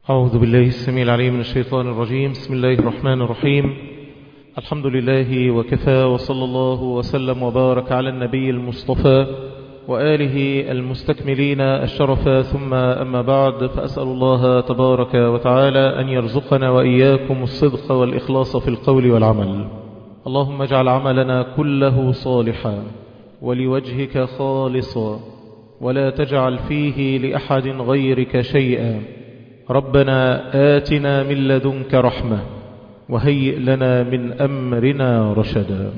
أعوذ بالله السميع العليم من الشيطان الرجيم بسم الله الرحمن الرحيم الحمد لله وكفى وصلى الله وسلم وبارك على النبي المصطفى وآله المستكملين الشرف ثم أما بعد فأسأل الله تبارك وتعالى أن يرزقنا وإياكم الصدق والإخلاص في القول والعمل اللهم اجعل عملنا كله صالحا ولوجهك خالصا ولا تجعل فيه لأحد غيرك شيئا ربنا آتنا من لدنك رحمة وهيئ لنا من أمرنا رشدا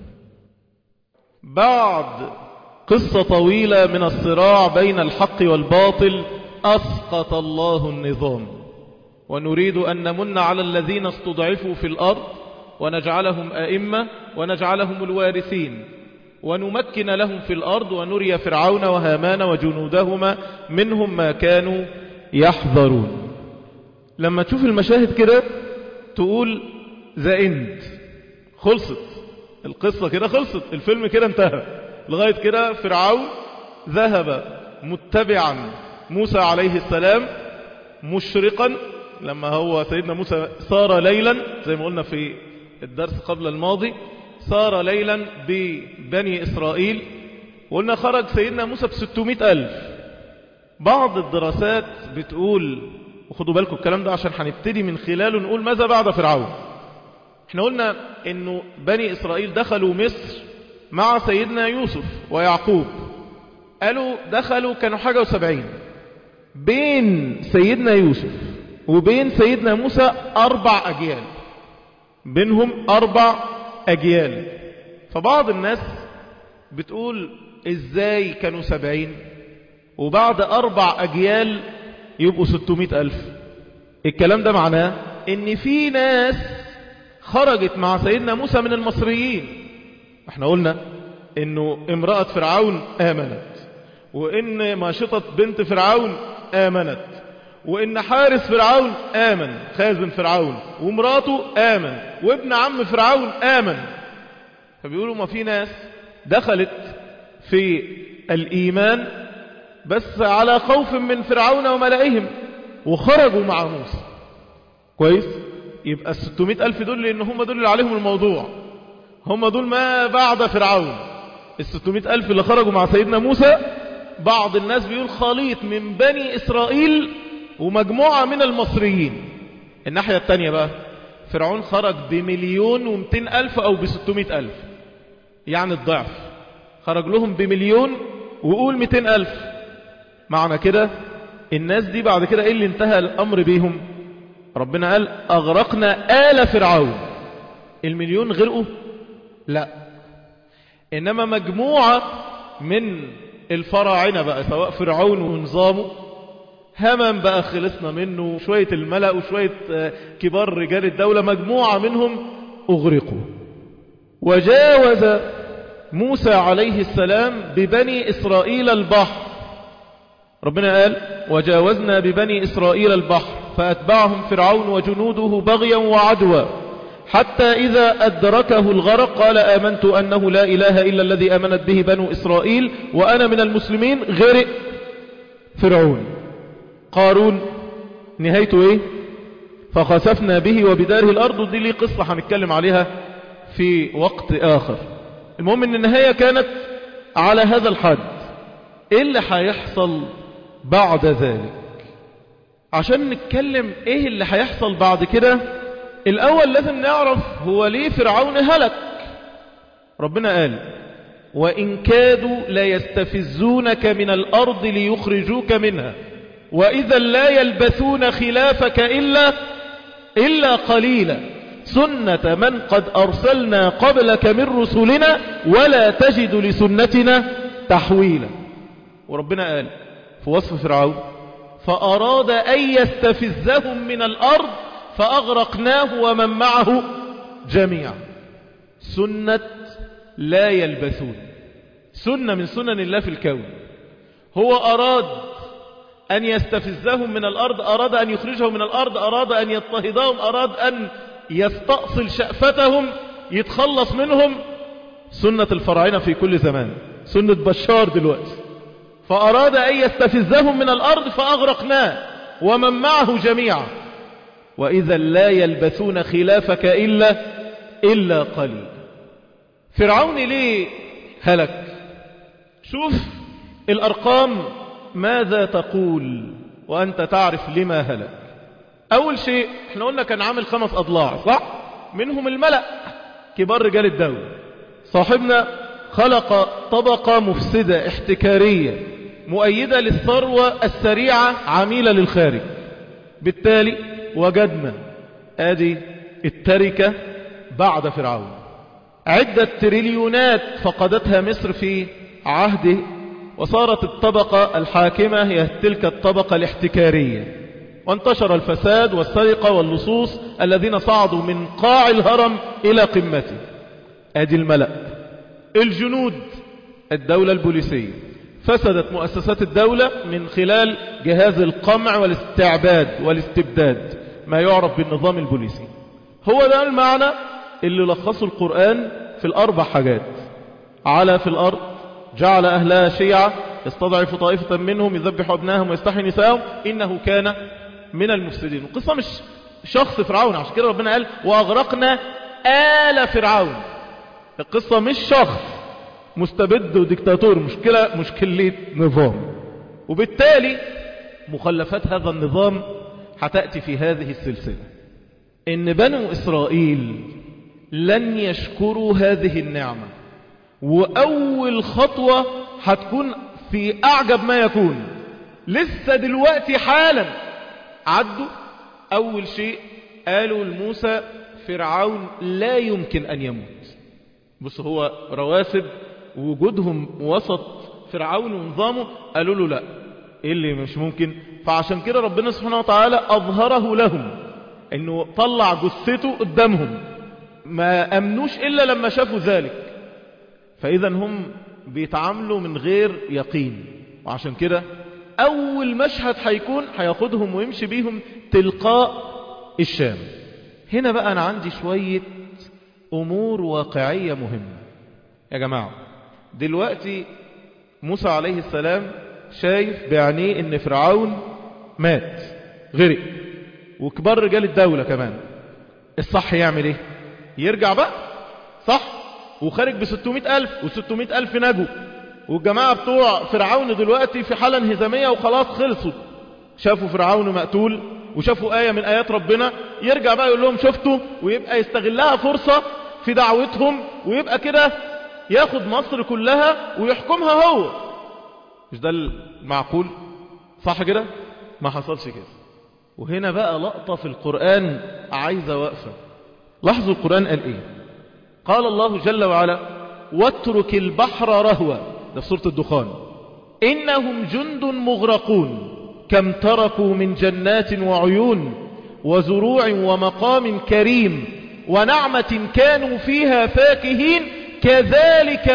بعد قصة طويلة من الصراع بين الحق والباطل أسقط الله النظام ونريد أن نمن على الذين استضعفوا في الأرض ونجعلهم أئمة ونجعلهم الوارثين ونمكن لهم في الأرض ونري فرعون وهامان وجنودهما منهم ما كانوا يحذرون لما تشوف المشاهد كده تقول ذا اند خلصت القصة كده خلصت الفيلم كده انتهى لغاية كده فرعون ذهب متبعا موسى عليه السلام مشرقا لما هو سيدنا موسى صار ليلا زي ما قلنا في الدرس قبل الماضي صار ليلا ببني إسرائيل وقلنا خرج سيدنا موسى بستمائة ألف بعض الدراسات بتقول وخدوا بالكم الكلام ده عشان هنبتدي من خلاله نقول ماذا بعد فرعون احنا قلنا انه بني اسرائيل دخلوا مصر مع سيدنا يوسف ويعقوب قالوا دخلوا كانوا حاجة وسبعين بين سيدنا يوسف وبين سيدنا موسى أربع أجيال بينهم أربع أجيال فبعض الناس بتقول إزاي كانوا سبعين وبعد أربع أجيال يبقوا ستمائة ألف الكلام ده معناه ان في ناس خرجت مع سيدنا موسى من المصريين احنا قلنا انه امرأة فرعون آمنت وان ماشطة بنت فرعون آمنت وان حارس فرعون آمن خازن فرعون ومراته آمن وابن عم فرعون آمن فبيقولوا ما في ناس دخلت في الإيمان بس على خوف من فرعون وملئهم وخرجوا مع موسى كويس يبقى الستمائة ألف دول لأن هم دول اللي عليهم الموضوع هم دول ما بعد فرعون الستمائة ألف اللي خرجوا مع سيدنا موسى بعض الناس بيقول خليط من بني إسرائيل ومجموعة من المصريين الناحية التانية بقى فرعون خرج بمليون ومتين ألف أو بستمائة ألف يعني الضعف خرج لهم بمليون وقول متين ألف معنى كده الناس دي بعد كده ايه اللي انتهى الامر بيهم ربنا قال اغرقنا آل فرعون المليون غرقوا لا انما مجموعة من الفراعنة بقى سواء فرعون ونظامه همم بقى خلصنا منه شوية الملأ وشوية كبار رجال الدولة مجموعة منهم اغرقوا وجاوز موسى عليه السلام ببني اسرائيل البحر ربنا قال وجاوزنا ببني إسرائيل البحر فأتبعهم فرعون وجنوده بغيا وعدوا حتى إذا أدركه الغرق قال آمنت أنه لا إله إلا الذي أمنت به بنو إسرائيل وأنا من المسلمين غرق فرعون قارون نهايته إيه فخسفنا به وبداره الأرض دي لي قصة هنتكلم عليها في وقت آخر المهم أن النهاية كانت على هذا الحد إيه اللي هيحصل بعد ذلك عشان نتكلم ايه اللي هيحصل بعد كده الاول لازم نعرف هو ليه فرعون هلك ربنا قال وإن كادوا لا يستفزونك من الأرض ليخرجوك منها وإذا لا يلبثون خلافك إلا إلا قليلا سنة من قد أرسلنا قبلك من رسلنا ولا تجد لسنتنا تحويلا وربنا قال في وصف فرعون فأراد أن يستفزهم من الأرض فأغرقناه ومن معه جميعا سنة لا يلبثون سنة من سنن الله في الكون هو أراد أن يستفزهم من الأرض أراد أن يخرجهم من الأرض أراد أن يضطهدهم أراد أن يستأصل شأفتهم يتخلص منهم سنة الفراعنة في كل زمان سنة بشار دلوقتي فأراد أن يستفزهم من الأرض فأغرقناه ومن معه جميعا وإذا لا يلبثون خلافك إلا إلا قليل فرعون ليه هلك شوف الأرقام ماذا تقول وأنت تعرف لما هلك أول شيء احنا قلنا كان عامل خمس أضلاع صح منهم الملأ كبار رجال الدولة صاحبنا خلق طبقة مفسدة احتكارية مؤيدة للثروة السريعة عميلة للخارج بالتالي وجدنا ادي التركة بعد فرعون عدة تريليونات فقدتها مصر في عهده وصارت الطبقة الحاكمة هي تلك الطبقة الاحتكارية وانتشر الفساد والسرقة واللصوص الذين صعدوا من قاع الهرم إلى قمته ادي الملأ الجنود الدولة البوليسية فسدت مؤسسات الدولة من خلال جهاز القمع والاستعباد والاستبداد ما يعرف بالنظام البوليسي هو ده المعنى اللي لخصه القرآن في الأربع حاجات على في الأرض جعل أهلها شيعة يستضعف طائفة منهم يذبح أبنائهم ويستحي نساءهم إنه كان من المفسدين القصة مش شخص فرعون عشان كده ربنا قال وأغرقنا آل فرعون القصة مش شخص مستبد وديكتاتور مشكلة مشكلة نظام وبالتالي مخلفات هذا النظام هتأتي في هذه السلسلة إن بنو إسرائيل لن يشكروا هذه النعمة وأول خطوة هتكون في أعجب ما يكون لسه دلوقتي حالا عدوا أول شيء قالوا لموسى فرعون لا يمكن أن يموت بص هو رواسب وجودهم وسط فرعون ونظامه قالوا له لا ايه اللي مش ممكن فعشان كده ربنا سبحانه وتعالى اظهره لهم انه طلع جثته قدامهم ما امنوش الا لما شافوا ذلك فاذا هم بيتعاملوا من غير يقين وعشان كده اول مشهد هيكون هياخدهم ويمشي بيهم تلقاء الشام هنا بقى انا عندي شوية امور واقعية مهمة يا جماعة دلوقتي موسى عليه السلام شايف بعينيه ان فرعون مات غرق وكبار رجال الدولة كمان الصح يعمل ايه يرجع بقى صح وخارج ب 600 ألف و 600 ألف نجوا والجماعة بتوع فرعون دلوقتي في حالة انهزامية وخلاص خلصوا شافوا فرعون مقتول وشافوا آية من آيات ربنا يرجع بقى يقول لهم شفتوا ويبقى يستغلها فرصة في دعوتهم ويبقى كده ياخد مصر كلها ويحكمها هو مش ده المعقول صح كده ما حصلش كده وهنا بقى لقطة في القرآن عايزة وقفة لاحظوا القرآن قال ايه قال الله جل وعلا واترك البحر رهوا ده في سورة الدخان إنهم جند مغرقون كم تركوا من جنات وعيون وزروع ومقام كريم ونعمة كانوا فيها فاكهين كذلك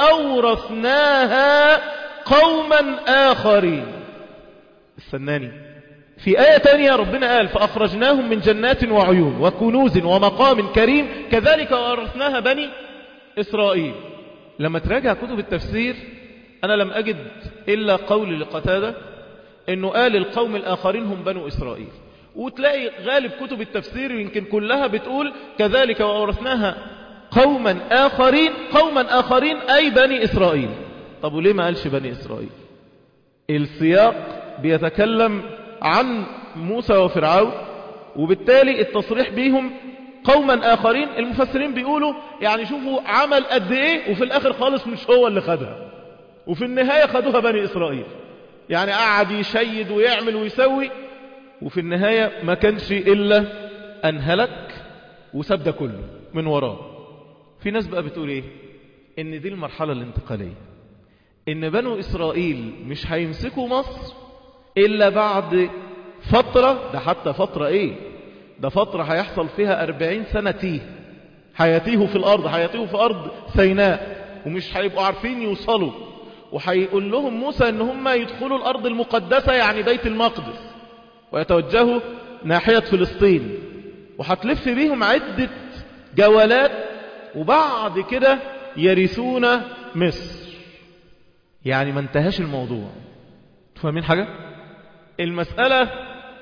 وأورثناها قوما آخرين استناني في آية تانية ربنا قال فأخرجناهم من جنات وعيون وكنوز ومقام كريم كذلك وأورثناها بني إسرائيل لما تراجع كتب التفسير أنا لم أجد إلا قول لقتادة أنه قال القوم الآخرين هم بنو إسرائيل وتلاقي غالب كتب التفسير يمكن كلها بتقول كذلك وأورثناها قوما آخرين قوما آخرين أي بني إسرائيل طب وليه ما قالش بني إسرائيل السياق بيتكلم عن موسى وفرعون وبالتالي التصريح بيهم قوما آخرين المفسرين بيقولوا يعني شوفوا عمل قد ايه وفي الاخر خالص مش هو اللي خدها وفي النهاية خدوها بني إسرائيل يعني قعد يشيد ويعمل ويسوي وفي النهاية ما كانش إلا أن هلك وساب ده كله من وراه في ناس بقى بتقول ايه ان دي المرحلة الانتقالية ان بنو إسرائيل مش هيمسكوا مصر إلا بعد فترة ده حتى فترة ايه ده فترة هيحصل فيها أربعين سنة تيه هيتيهوا في الأرض هيتيهوا في أرض سيناء ومش هيبقوا عارفين يوصلوا وهيقول لهم موسى ان هم يدخلوا الأرض المقدسة يعني بيت المقدس ويتوجهوا ناحية فلسطين وهتلف بيهم عدة جولات وبعد كده يرثون مصر يعني ما انتهاش الموضوع فاهمين حاجة المسألة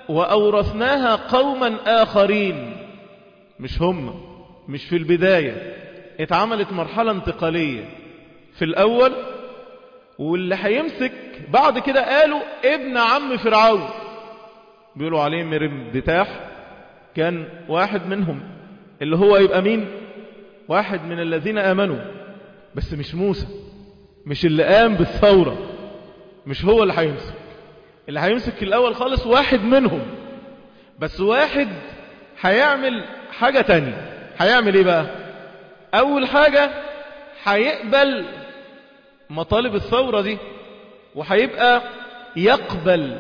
وأورثناها قوما آخرين مش هم مش في البداية اتعملت مرحلة انتقالية في الأول واللي هيمسك بعد كده قالوا ابن عم فرعون بيقولوا عليه مرم دتاح كان واحد منهم اللي هو يبقى مين واحد من الذين آمنوا بس مش موسى مش اللي قام بالثورة مش هو اللي هيمسك اللي هيمسك الأول خالص واحد منهم بس واحد هيعمل حاجة تانية هيعمل ايه بقى أول حاجة هيقبل مطالب الثورة دي وهيبقى يقبل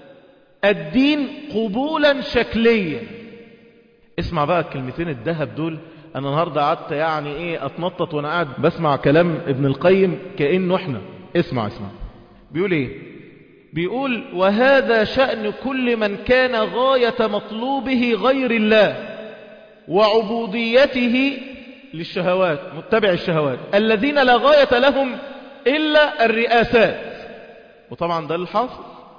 الدين قبولا شكليا اسمع بقى الكلمتين الذهب دول انا النهاردة قعدت يعني ايه اتنطط وانا قاعد بسمع كلام ابن القيم كأنه احنا اسمع اسمع بيقول ايه بيقول وهذا شأن كل من كان غاية مطلوبه غير الله وعبوديته للشهوات متبع الشهوات الذين لا غاية لهم إلا الرئاسات وطبعا ده الحاصل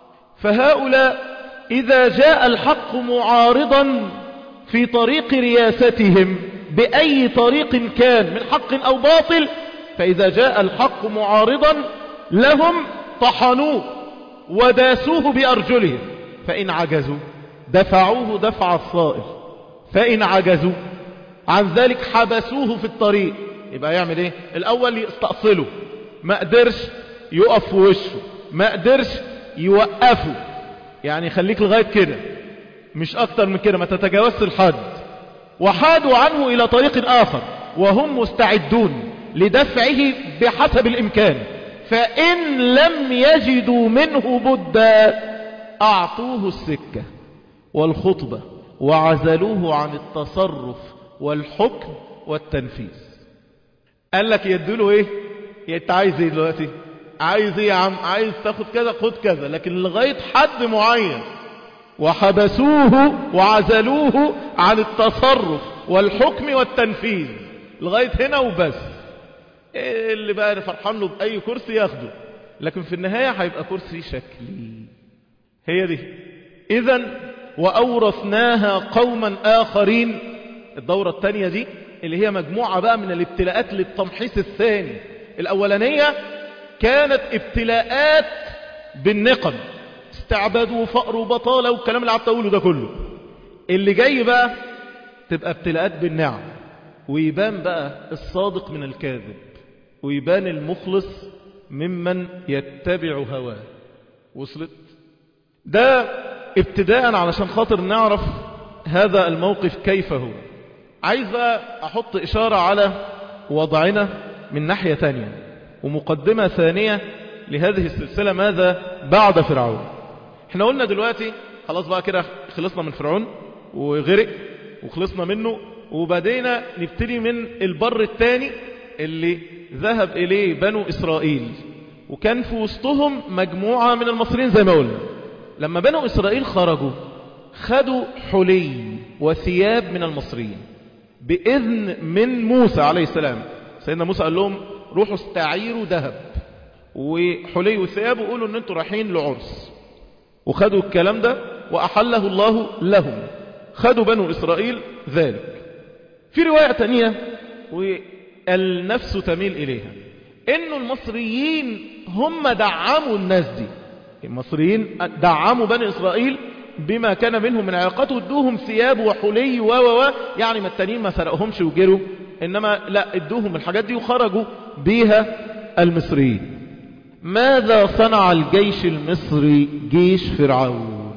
فهؤلاء إذا جاء الحق معارضا في طريق رياستهم بأي طريق كان من حق أو باطل فإذا جاء الحق معارضا لهم طحنوه وداسوه بأرجلهم فإن عجزوا دفعوه دفع الصائر فإن عجزوا عن ذلك حبسوه في الطريق يبقى يعمل ايه الأول يستأصله ما قدرش يقف في وشه ما قدرش يوقفه يعني خليك لغاية كده مش أكتر من كده ما تتجاوزش الحد وحادوا عنه إلى طريق آخر وهم مستعدون لدفعه بحسب الإمكان فإن لم يجدوا منه بدا أعطوه السكة والخطبة وعزلوه عن التصرف والحكم والتنفيذ قال لك يدوله ايه انت عايز ايه دلوقتي عايز ايه يا عم عايز تاخد كذا خد كذا لكن لغاية حد معين وحبسوه وعزلوه عن التصرف والحكم والتنفيذ لغاية هنا وبس إيه اللي بقى فرحان له بأي كرسي ياخده لكن في النهاية هيبقى كرسي شكلي هي دي إذا وأورثناها قوما آخرين الدورة الثانية دي اللي هي مجموعة بقى من الابتلاءات للتمحيص الثاني الأولانية كانت ابتلاءات بالنقم استعباد وفقر وبطالة والكلام اللي قعدت أقوله ده كله اللي جاي بقى تبقى ابتلاءات بالنعم ويبان بقى الصادق من الكاذب ويبان المخلص ممن يتبع هواه وصلت ده ابتداء علشان خاطر نعرف هذا الموقف كيف هو عايز بقى احط اشارة على وضعنا من ناحية تانية ومقدمة ثانية لهذه السلسلة ماذا بعد فرعون احنا قلنا دلوقتي خلاص بقى كده خلصنا من فرعون وغرق وخلصنا منه وبدينا نبتدي من البر الثاني اللي ذهب إليه بنو إسرائيل وكان في وسطهم مجموعة من المصريين زي ما قلنا لما بنو إسرائيل خرجوا خدوا حلي وثياب من المصريين بإذن من موسى عليه السلام سيدنا موسى قال لهم روحوا استعيروا ذهب وحلي وثياب وقولوا ان انتوا رايحين لعرس وخدوا الكلام ده وأحله الله لهم خدوا بنو إسرائيل ذلك في رواية تانية والنفس تميل إليها إنه المصريين هم دعموا الناس دي المصريين دعموا بني إسرائيل بما كان منهم من علاقته ادوهم ثياب وحلي و و و يعني ما التانيين ما سرقهمش وجروا إنما لا ادوهم الحاجات دي وخرجوا بيها المصريين ماذا صنع الجيش المصري جيش فرعون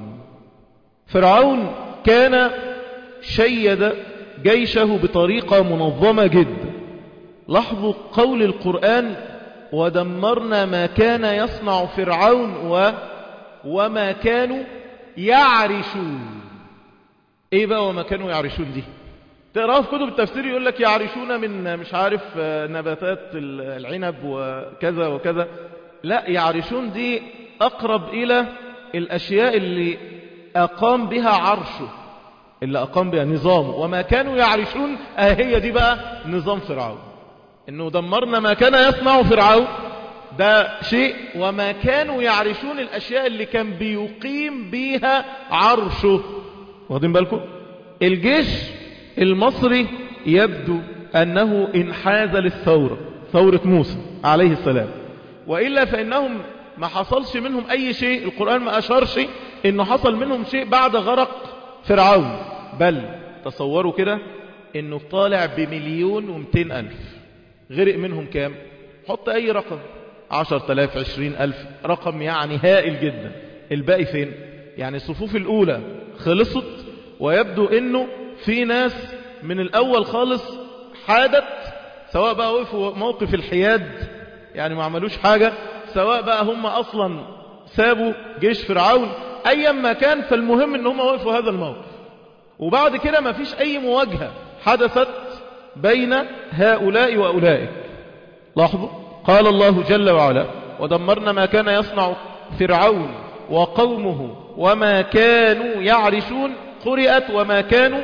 فرعون كان شيد جيشه بطريقة منظمة جدا لاحظوا قول القرآن ودمرنا ما كان يصنع فرعون و وما كانوا يعرشون ايه بقى وما كانوا يعرشون دي تقرأوا في كتب التفسير يقول لك يعرشون من مش عارف نباتات العنب وكذا وكذا لا يعرشون دي أقرب إلى الأشياء اللي أقام بها عرشه اللي أقام بها نظامه وما كانوا يعرشون هي دي بقى نظام فرعون إنه دمرنا ما كان يصنع فرعون ده شيء وما كانوا يعرشون الأشياء اللي كان بيقيم بيها عرشه واخدين بالكم الجيش المصري يبدو أنه انحاز للثورة ثورة موسى عليه السلام وإلا فإنهم ما حصلش منهم أي شيء القرآن ما أشارش إنه حصل منهم شيء بعد غرق فرعون بل تصوروا كده إنه طالع بمليون ومتين ألف غرق منهم كام حط أي رقم عشر تلاف عشرين ألف رقم يعني هائل جدا الباقي فين يعني الصفوف الأولى خلصت ويبدو إنه في ناس من الأول خالص حادت سواء بقى وقفوا موقف الحياد يعني ما عملوش حاجة سواء بقى هم أصلا سابوا جيش فرعون أيا ما كان فالمهم ان هم وقفوا هذا الموقف وبعد كده ما فيش أي مواجهة حدثت بين هؤلاء وأولئك لاحظوا قال الله جل وعلا ودمرنا ما كان يصنع فرعون وقومه وما كانوا يعرشون قرئت وما كانوا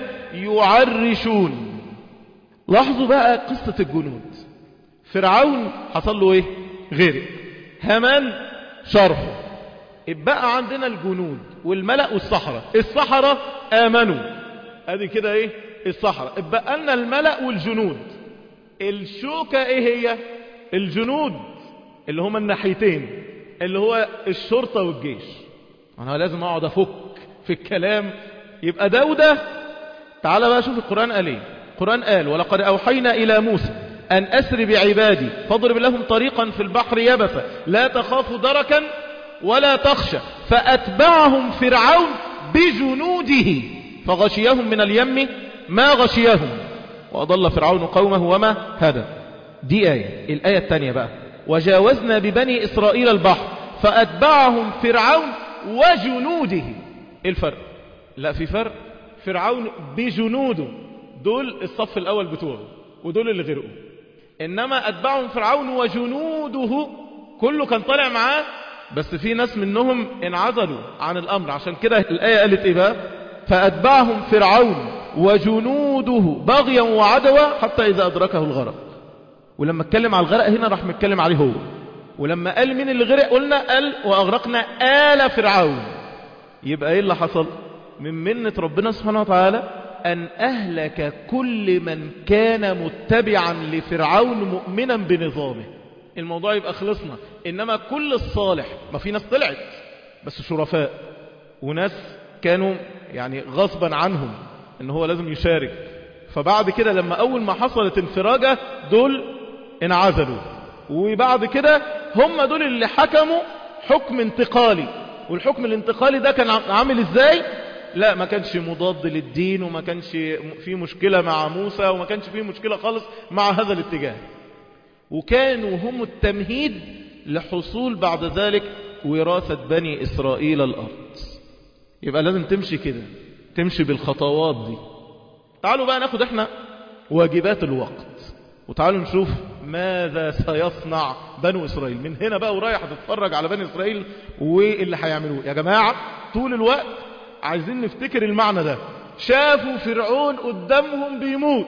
يعرشون لاحظوا بقى قصة الجنود فرعون حصل له ايه غير همان شرحه بقى عندنا الجنود والملأ والصحراء الصحراء آمنوا ادي كده ايه الصحراء بقى لنا الملأ والجنود الشوكة ايه هي الجنود اللي هما الناحيتين اللي هو الشرطة والجيش انا لازم اقعد افك في الكلام يبقى ده وده تعال بقى شوف القرآن قال ايه القرآن قال ولقد اوحينا الى موسى أن أسر بعبادي فاضرب لهم طريقا في البحر يبسا لا تخاف دركا ولا تخشى فأتبعهم فرعون بجنوده فغشيهم من اليم ما غشيهم وأضل فرعون قومه وما هدى دي آية الآية الثانية بقى وجاوزنا ببني إسرائيل البحر فأتبعهم فرعون وجنوده إيه الفرق لا في فرق فرعون بجنوده دول الصف الأول بتوعه ودول اللي غرقوا إنما أتبعهم فرعون وجنوده كله كان طالع معاه بس في ناس منهم انعزلوا عن الأمر عشان كده الآية قالت إيه بقى فأتبعهم فرعون وجنوده بغيا وعدوى حتى إذا أدركه الغرق ولما اتكلم على الغرق هنا راح متكلم عليه هو ولما قال مين اللي غرق قلنا قال وأغرقنا آل فرعون يبقى إيه اللي حصل من منة ربنا سبحانه وتعالى أن أهلك كل من كان متبعا لفرعون مؤمنا بنظامه الموضوع يبقى خلصنا إنما كل الصالح ما في ناس طلعت بس شرفاء وناس كانوا يعني غصبا عنهم ان هو لازم يشارك فبعد كده لما أول ما حصلت انفراجة دول انعزلوا وبعد كده هم دول اللي حكموا حكم انتقالي والحكم الانتقالي ده كان عامل ازاي لا ما كانش مضاد للدين وما كانش في مشكلة مع موسى وما كانش في مشكلة خالص مع هذا الاتجاه وكانوا هم التمهيد لحصول بعد ذلك وراثة بني إسرائيل الأرض يبقى لازم تمشي كده تمشي بالخطوات دي تعالوا بقى ناخد احنا واجبات الوقت وتعالوا نشوف ماذا سيصنع بنو إسرائيل من هنا بقى ورايح هتتفرج على بني إسرائيل واللي هيعملوه يا جماعة طول الوقت عايزين نفتكر المعنى ده شافوا فرعون قدامهم بيموت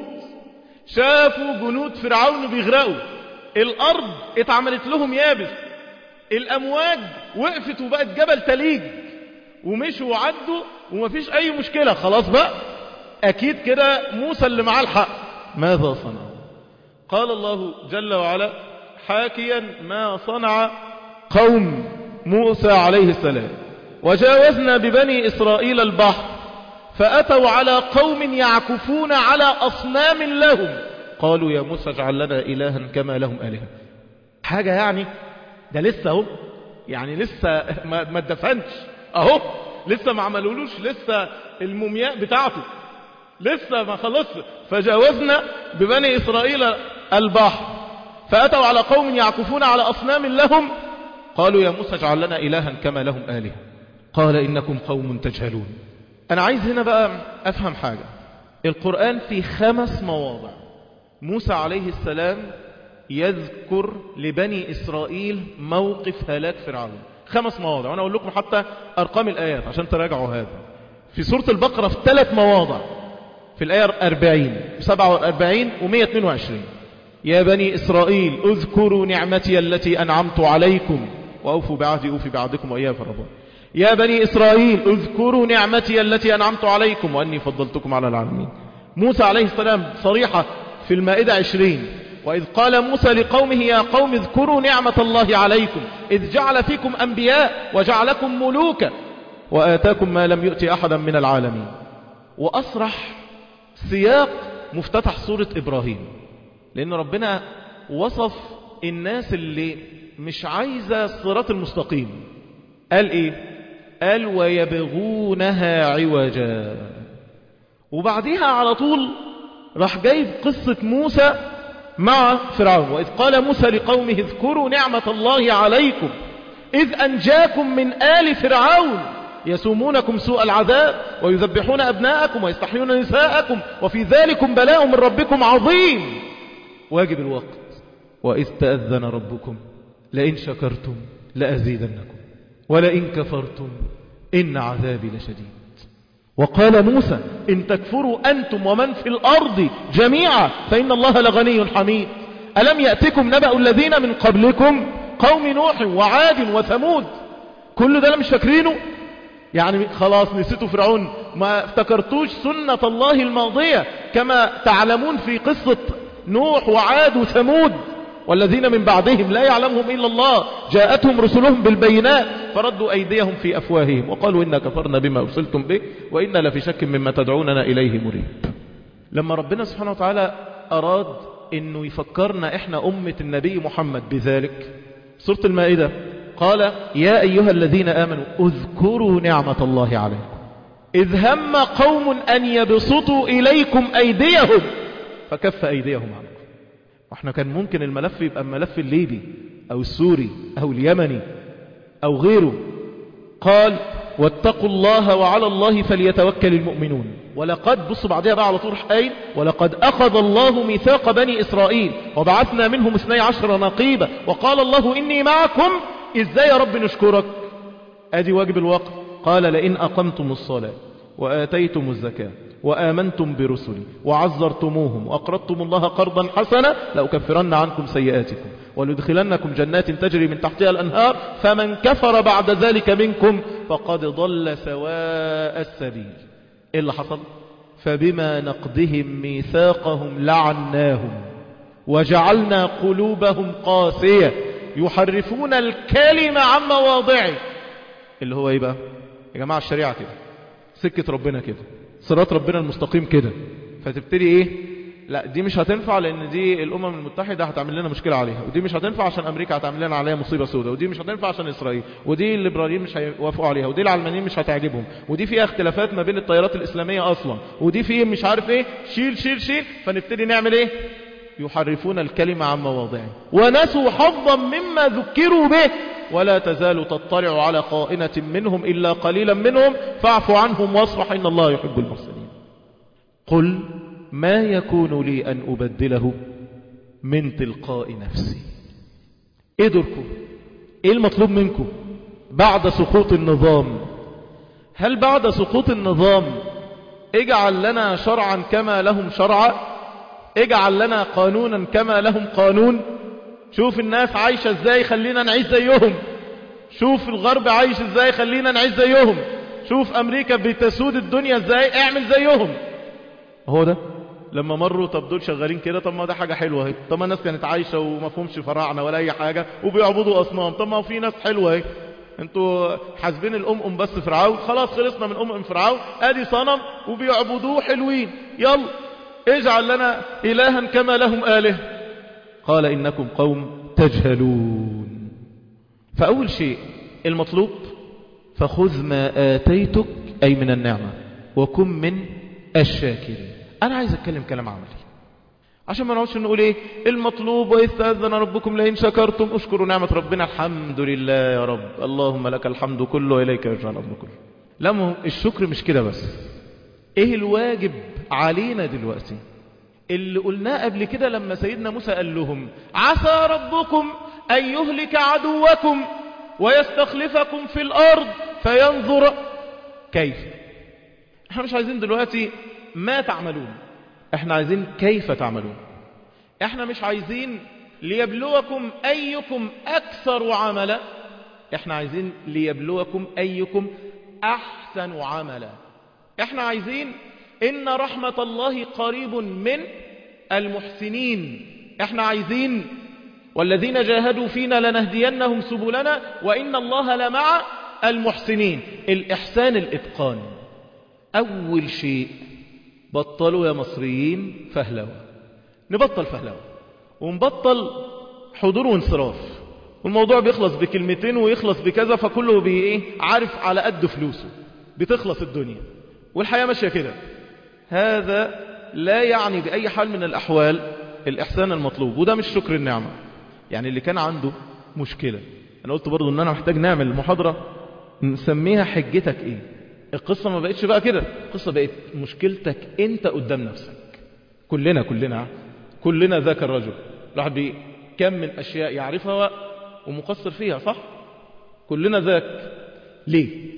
شافوا جنود فرعون بيغرقوا الأرض اتعملت لهم يابس الأمواج وقفت وبقت جبل تليج ومشوا وعدوا ومفيش أي مشكلة خلاص بقى أكيد كده موسى اللي معاه الحق ماذا صنع قال الله جل وعلا حاكيا ما صنع قوم موسى عليه السلام وجاوزنا ببني إسرائيل البحر فأتوا على قوم يعكفون على أصنام لهم قالوا يا موسى اجعل لنا إلها كما لهم آلهة حاجة يعني ده لسه اهو يعني لسه ما, ما اتدفنش اهو لسه ما عملولوش لسه المومياء بتاعته لسه ما خلص فجاوزنا ببني إسرائيل البحر فأتوا على قوم يعكفون على أصنام لهم قالوا يا موسى اجعل لنا إلها كما لهم آلهة قال إنكم قوم تجهلون أنا عايز هنا بقى أفهم حاجة القرآن في خمس مواضع موسى عليه السلام يذكر لبني إسرائيل موقف هلاك فرعون خمس مواضع وأنا أقول لكم حتى أرقام الآيات عشان تراجعوا هذا في سورة البقرة في ثلاث مواضع في الآية 40 47 و 122 يا بني إسرائيل اذكروا نعمتي التي أنعمت عليكم وأوفوا بعهدي أوفي بعهدكم وإياه فربا يا بني إسرائيل اذكروا نعمتي التي أنعمت عليكم وأني فضلتكم على العالمين موسى عليه السلام صريحة في المائدة عشرين وإذ قال موسى لقومه يا قوم اذكروا نعمة الله عليكم إذ جعل فيكم أنبياء وجعلكم ملوكا وآتاكم ما لم يؤتي أحدا من العالمين وأصرح سياق مفتتح سورة إبراهيم لأن ربنا وصف الناس اللي مش عايزة الصراط المستقيم قال إيه قال ويبغونها عوجا وبعديها على طول راح جايب قصة موسى مع فرعون وإذ قال موسى لقومه اذكروا نعمة الله عليكم إذ أنجاكم من آل فرعون يسومونكم سوء العذاب ويذبحون أبناءكم ويستحيون نساءكم وفي ذلكم بلاء من ربكم عظيم واجب الوقت وإذ تأذن ربكم لئن شكرتم لأزيدنكم ولئن كفرتم إن عذابي لشديد وقال موسى إن تكفروا أنتم ومن في الأرض جميعا فإن الله لغني حميد ألم يأتكم نبأ الذين من قبلكم قوم نوح وعاد وثمود كل ده مش فاكرينه يعني خلاص نسيتوا فرعون ما افتكرتوش سنة الله الماضية كما تعلمون في قصة نوح وعاد وثمود والذين من بعدهم لا يعلمهم إلا الله جاءتهم رسلهم بالبينات فردوا أيديهم في أفواههم وقالوا إنا كفرنا بما أرسلتم به وإنا لفي شك مما تدعوننا إليه مريب لما ربنا سبحانه وتعالى أراد أنه يفكرنا إحنا أمة النبي محمد بذلك سورة المائدة قال يا أيها الذين آمنوا اذكروا نعمة الله عليكم إذ هم قوم أن يبسطوا إليكم أيديهم فكف أيديهم عنكم واحنا كان ممكن الملف يبقى الملف الليبي أو السوري أو اليمني أو غيره قال واتقوا الله وعلى الله فليتوكل المؤمنون ولقد بصوا بعدها بقى على طول حين ولقد أخذ الله ميثاق بني إسرائيل وبعثنا منهم اثني عشر نقيبة وقال الله إني معكم إزاي يا رب نشكرك أدي واجب الوقت قال لئن أقمتم الصلاة وآتيتم الزكاة وآمنتم برسلي وعزرتموهم وأقرضتم الله قرضا حسنا لأكفرن عنكم سيئاتكم ولدخلنكم جنات تجري من تحتها الأنهار فمن كفر بعد ذلك منكم فقد ضل سواء السبيل إيه اللي حصل فبما نقضهم ميثاقهم لعناهم وجعلنا قلوبهم قاسية يحرفون الكلمة عن مواضعه اللي هو ايه بقى يا جماعة الشريعة كده سكة ربنا كده صراط ربنا المستقيم كده فتبتدي ايه لا دي مش هتنفع لان دي الامم المتحدة هتعمل لنا مشكلة عليها ودي مش هتنفع عشان امريكا هتعمل لنا عليها مصيبة سوداء ودي مش هتنفع عشان اسرائيل ودي الليبراليين مش هيوافقوا عليها ودي العلمانيين مش هتعجبهم ودي فيها اختلافات ما بين التيارات الاسلامية اصلا ودي فيه مش عارف ايه شيل شيل شيل فنبتدي نعمل ايه يحرفون الكلمة عن مواضعه ونسوا حظا مما ذكروا به ولا تزال تطلع على خائنة منهم إلا قليلا منهم فاعف عنهم واصفح إن الله يحب المحسنين قل ما يكون لي أن أبدله من تلقاء نفسي ايه دوركم ايه المطلوب منكم بعد سقوط النظام هل بعد سقوط النظام اجعل لنا شرعا كما لهم شرعا اجعل لنا قانونا كما لهم قانون شوف الناس عايشة ازاي خلينا نعيش زيهم شوف الغرب عايش ازاي خلينا نعيش زيهم شوف امريكا بتسود الدنيا ازاي اعمل زيهم هو ده لما مروا طب دول شغالين كده طب ما ده حاجة حلوة اهي طب ما الناس كانت عايشة وما فهمش فراعنة ولا اي حاجة وبيعبدوا اصنام طب ما في ناس حلوة اهي انتوا حاسبين الام ام بس فرعون خلاص خلصنا من ام ام فرعون ادي صنم وبيعبدوه حلوين يلا اجعل لنا الها كما لهم اله قال انكم قوم تجهلون فاول شيء المطلوب فخذ ما اتيتك اي من النعمة وكن من الشاكرين انا عايز اتكلم كلام عملي عشان ما نقعدش نقول ايه المطلوب واذ تاذن ربكم لئن شكرتم اشكروا نعمه ربنا الحمد لله يا رب اللهم لك الحمد كله واليك يرجع الامر كله لا الشكر مش كده بس ايه الواجب علينا دلوقتي اللي قلناه قبل كده لما سيدنا موسى قال لهم عسى ربكم ان يهلك عدوكم ويستخلفكم في الارض فينظر كيف احنا مش عايزين دلوقتي ما تعملون احنا عايزين كيف تعملون احنا مش عايزين ليبلوكم أيكم أكثر عملا احنا عايزين ليبلوكم أيكم أحسن عملا احنا عايزين إن رحمة الله قريب من المحسنين احنا عايزين والذين جاهدوا فينا لنهدينهم سبلنا وإن الله لمع المحسنين الإحسان الإتقان أول شيء بطلوا يا مصريين فهلوة نبطل فهلوة ونبطل حضور وانصراف والموضوع بيخلص بكلمتين ويخلص بكذا فكله بي ايه عارف على قد فلوسه بتخلص الدنيا والحياة ماشية كده هذا لا يعني بأي حال من الأحوال الإحسان المطلوب وده مش شكر النعمة يعني اللي كان عنده مشكلة أنا قلت برضو أن أنا محتاج نعمل محاضرة نسميها حجتك إيه القصة ما بقتش بقى كده القصة بقت مشكلتك أنت قدام نفسك كلنا كلنا كلنا ذاك الرجل الواحد بي كم من أشياء يعرفها ومقصر فيها صح كلنا ذاك ليه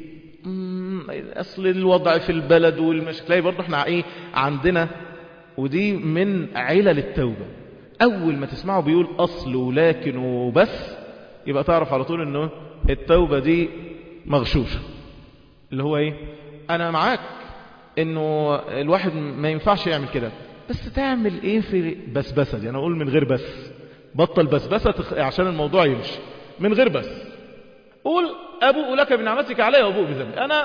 أصل الوضع في البلد والمشكلة برضو احنا ايه عندنا ودي من علل التوبة أول ما تسمعه بيقول أصل ولكن وبس يبقى تعرف على طول أنه التوبة دي مغشوشة اللي هو إيه أنا معاك أنه الواحد ما ينفعش يعمل كده بس تعمل إيه في بسبسة دي أنا أقول من غير بس بطل بسبسة عشان الموضوع يمشي من غير بس قول أبوء لك بنعمتك علي وأبوء بذنبي أنا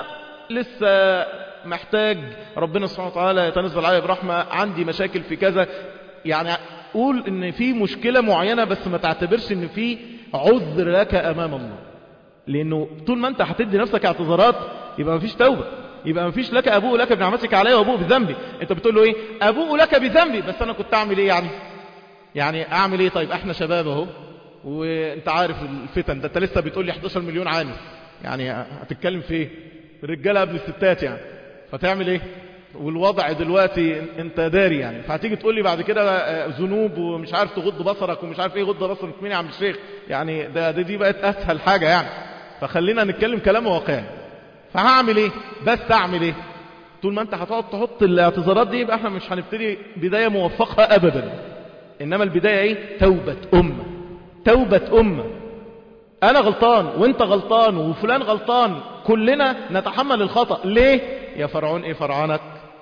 لسه محتاج ربنا سبحانه وتعالى يتنزل علي برحمة عندي مشاكل في كذا يعني قول ان في مشكلة معينة بس ما تعتبرش ان في عذر لك امام الله لانه طول ما انت هتدي نفسك اعتذارات يبقى ما فيش توبة يبقى ما فيش لك ابوء لك بنعمتك علي وابوء بذنبي انت بتقول له ايه ابوء لك بذنبي بس انا كنت اعمل ايه يعني يعني اعمل ايه طيب احنا شباب اهو وانت عارف الفتن ده انت لسه بتقول لي 11 مليون عام يعني هتتكلم في ايه الرجاله قبل الستات يعني فتعمل ايه والوضع دلوقتي انت داري يعني فهتيجي تقول لي بعد كده ذنوب ومش عارف تغض بصرك ومش عارف ايه غض بصرك مين يا عم الشيخ يعني ده, ده دي بقت اسهل حاجة يعني فخلينا نتكلم كلام واقعي فهعمل ايه بس اعمل ايه طول ما انت هتقعد تحط الاعتذارات دي يبقى احنا مش هنبتدي بداية موفقة ابدا انما البداية ايه توبة امة توبة امة انا غلطان وانت غلطان وفلان غلطان كلنا نتحمل الخطأ ليه يا فرعون ايه فرعونك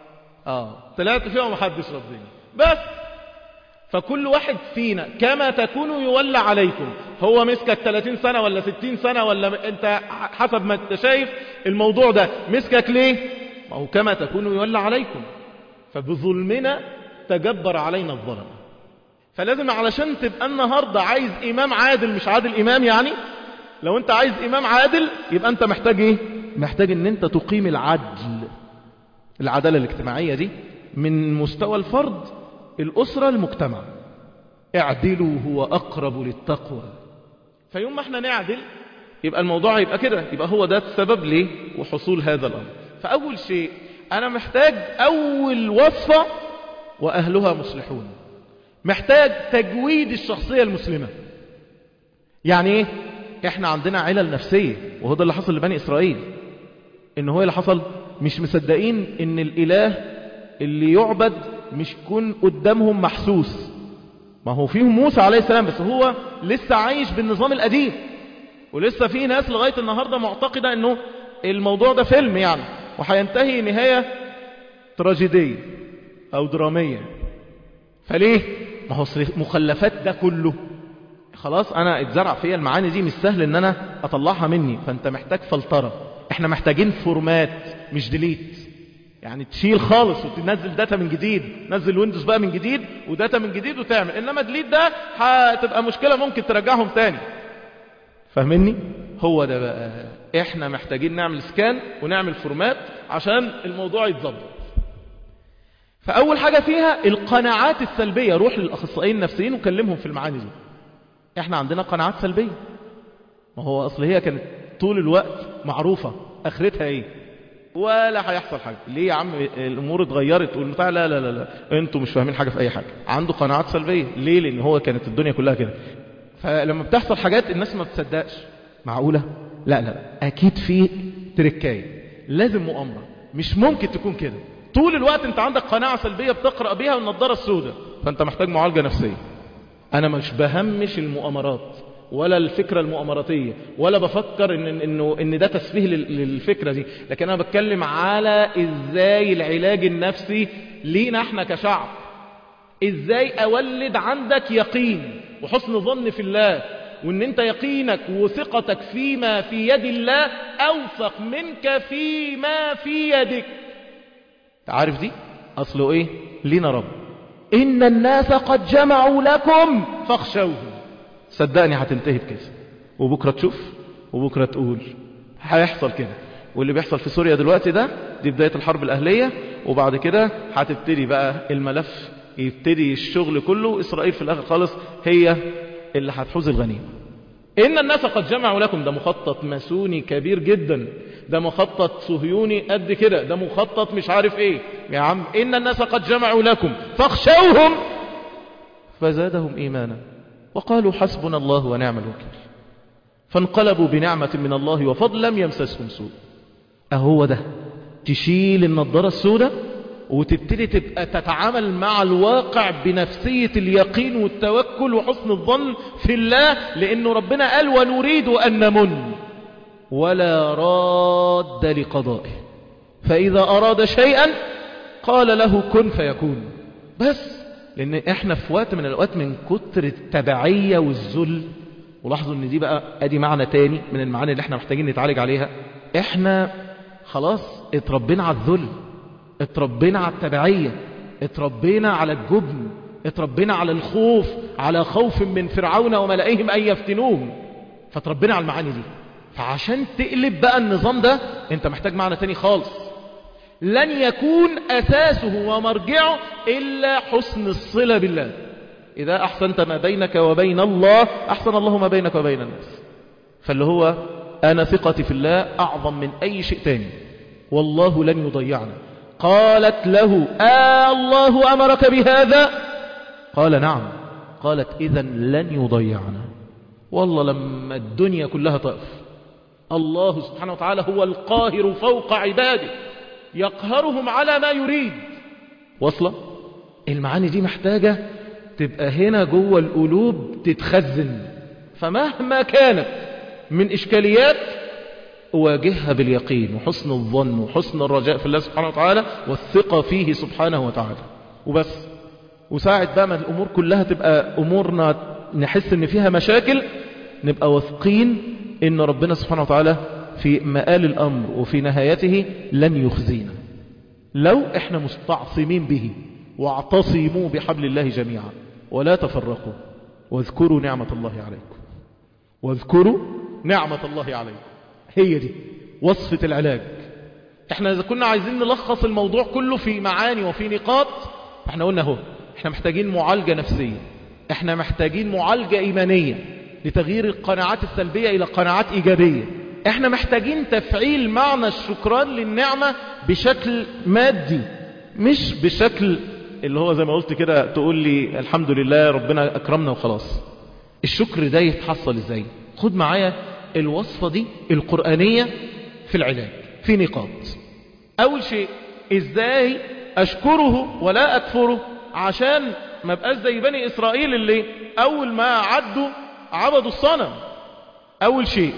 اه طلعت فيها ومحدش رضيني بس فكل واحد فينا كما تكون يولى عليكم هو مسكك 30 سنة ولا 60 سنة ولا انت حسب ما انت شايف الموضوع ده مسكك ليه ما هو كما تكون يولى عليكم فبظلمنا تجبر علينا الظلم فلازم علشان تبقى النهاردة عايز إمام عادل مش عادل إمام يعني لو انت عايز إمام عادل يبقى انت محتاج ايه محتاج ان انت تقيم العدل العدالة الاجتماعية دي من مستوى الفرد الأسرة المجتمع اعدلوا هو أقرب للتقوى فيوم ما احنا نعدل يبقى الموضوع يبقى كده يبقى هو ده السبب ليه وحصول هذا الأمر فأول شيء أنا محتاج أول وصفة وأهلها مصلحون محتاج تجويد الشخصية المسلمة يعني ايه احنا عندنا علل نفسية وهو ده اللي حصل لبني إسرائيل ان هو اللي حصل مش مصدقين ان الإله اللي يعبد مش يكون قدامهم محسوس ما هو فيهم موسى عليه السلام بس هو لسه عايش بالنظام القديم ولسه في ناس لغاية النهاردة معتقدة انه الموضوع ده فيلم يعني وهينتهي نهاية تراجيدية او درامية فليه ما هو مخلفات ده كله خلاص انا اتزرع فيا المعاني دي مش سهل ان انا اطلعها مني فانت محتاج فلترة احنا محتاجين فورمات مش ديليت يعني تشيل خالص وتنزل داتا من جديد نزل ويندوز بقى من جديد وداتا من جديد وتعمل انما ديليت ده هتبقى مشكلة ممكن ترجعهم تاني فاهمني هو ده بقى احنا محتاجين نعمل سكان ونعمل فورمات عشان الموضوع يتظبط فاول حاجة فيها القناعات السلبية روح للاخصائيين النفسيين وكلمهم في المعاني دي احنا عندنا قناعات سلبية ما هو اصل هي كانت طول الوقت معروفة اخرتها ايه ولا هيحصل حاجة ليه يا عم الامور اتغيرت والبتاع لا لا لا لا انتوا مش فاهمين حاجة في اي حاجة عنده قناعات سلبية ليه لان هو كانت الدنيا كلها كده فلما بتحصل حاجات الناس ما بتصدقش معقولة لا لا لا اكيد في تركاية لازم مؤامرة مش ممكن تكون كده طول الوقت انت عندك قناعة سلبية بتقرأ بيها والنضارة السوداء فانت محتاج معالجة نفسية انا مش بهمش المؤامرات ولا الفكرة المؤامراتية ولا بفكر إن, إنه إن ده تسفيه للفكرة دي لكن أنا بتكلم على إزاي العلاج النفسي لينا احنا كشعب إزاي أولد عندك يقين وحسن ظن في الله وإن أنت يقينك وثقتك فيما في يد الله أوثق منك فيما في يدك عارف دي أصله إيه لينا رب إن الناس قد جمعوا لكم فاخشوهم صدقني هتنتهي بكده وبكرة تشوف وبكرة تقول هيحصل كده واللي بيحصل في سوريا دلوقتي ده دي بداية الحرب الأهلية وبعد كده هتبتدي بقى الملف يبتدي الشغل كله إسرائيل في الآخر خالص هي اللي هتحوز الغنيمة إن الناس قد جمعوا لكم ده مخطط ماسوني كبير جدا ده مخطط صهيوني قد كده ده مخطط مش عارف ايه يا عم إن الناس قد جمعوا لكم فاخشوهم فزادهم إيمانا وقالوا حسبنا الله ونعم الوكيل فانقلبوا بنعمة من الله وفضل لم يمسسهم سوء أهو ده تشيل النظارة السوداء وتبتدي تبقى تتعامل مع الواقع بنفسية اليقين والتوكل وحسن الظن في الله لأنه ربنا قال ونريد أن نمن ولا راد لقضائه فإذا أراد شيئا قال له كن فيكون بس لأن احنا في وقت من الأوقات من كتر التبعية والذل ولاحظوا ان دي بقى ادي معنى تاني من المعاني اللي احنا محتاجين نتعالج عليها احنا خلاص اتربينا على الذل اتربينا على التبعية اتربينا على الجبن اتربينا على الخوف على خوف من فرعون وملئهم أن يفتنوهم فتربينا على المعاني دي فعشان تقلب بقى النظام ده انت محتاج معنى تاني خالص لن يكون أساسه ومرجعه إلا حسن الصلة بالله إذا أحسنت ما بينك وبين الله أحسن الله ما بينك وبين الناس فاللي هو أنا ثقتي في الله أعظم من أي شيء تاني والله لن يضيعنا قالت له آه الله أمرك بهذا قال نعم قالت إذا لن يضيعنا والله لما الدنيا كلها تقف الله سبحانه وتعالى هو القاهر فوق عباده يقهرهم على ما يريد وصلة المعاني دي محتاجة تبقى هنا جوه القلوب تتخزن فمهما كانت من إشكاليات أواجهها باليقين وحسن الظن وحسن الرجاء في الله سبحانه وتعالى والثقة فيه سبحانه وتعالى وبس وساعد بقى ما الأمور كلها تبقى أمورنا نحس ان فيها مشاكل نبقى واثقين ان ربنا سبحانه وتعالى في مآل الأمر وفي نهايته لن يخزينا لو احنا مستعصمين به واعتصموا بحبل الله جميعا ولا تفرقوا واذكروا نعمة الله عليكم واذكروا نعمة الله عليكم هي دي وصفة العلاج احنا اذا كنا عايزين نلخص الموضوع كله في معاني وفي نقاط احنا قلنا اهو احنا محتاجين معالجة نفسية احنا محتاجين معالجة ايمانية لتغيير القناعات السلبية الى قناعات ايجابية احنا محتاجين تفعيل معنى الشكران للنعمة بشكل مادي مش بشكل اللي هو زي ما قلت كده تقول لي الحمد لله ربنا اكرمنا وخلاص الشكر ده يتحصل ازاي خد معايا الوصفة دي القرآنية في العلاج في نقاط أول شيء إزاي أشكره ولا أكفره عشان ما بقاش زي بني إسرائيل اللي أول ما عدوا عبدوا الصنم أول شيء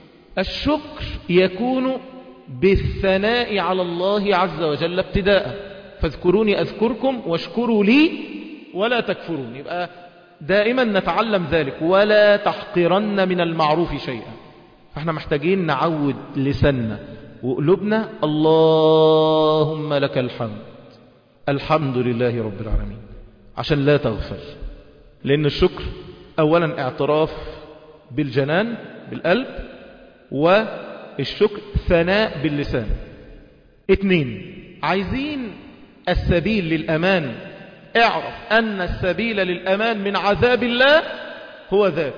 الشكر يكون بالثناء على الله عز وجل ابتداء فاذكروني أذكركم واشكروا لي ولا تكفرون يبقى دائما نتعلم ذلك ولا تحقرن من المعروف شيئا فاحنا محتاجين نعود لساننا وقلوبنا اللهم لك الحمد الحمد لله رب العالمين عشان لا تغفل لأن الشكر أولا اعتراف بالجنان بالقلب والشكر ثناء باللسان اتنين عايزين السبيل للأمان اعرف أن السبيل للأمان من عذاب الله هو ذاك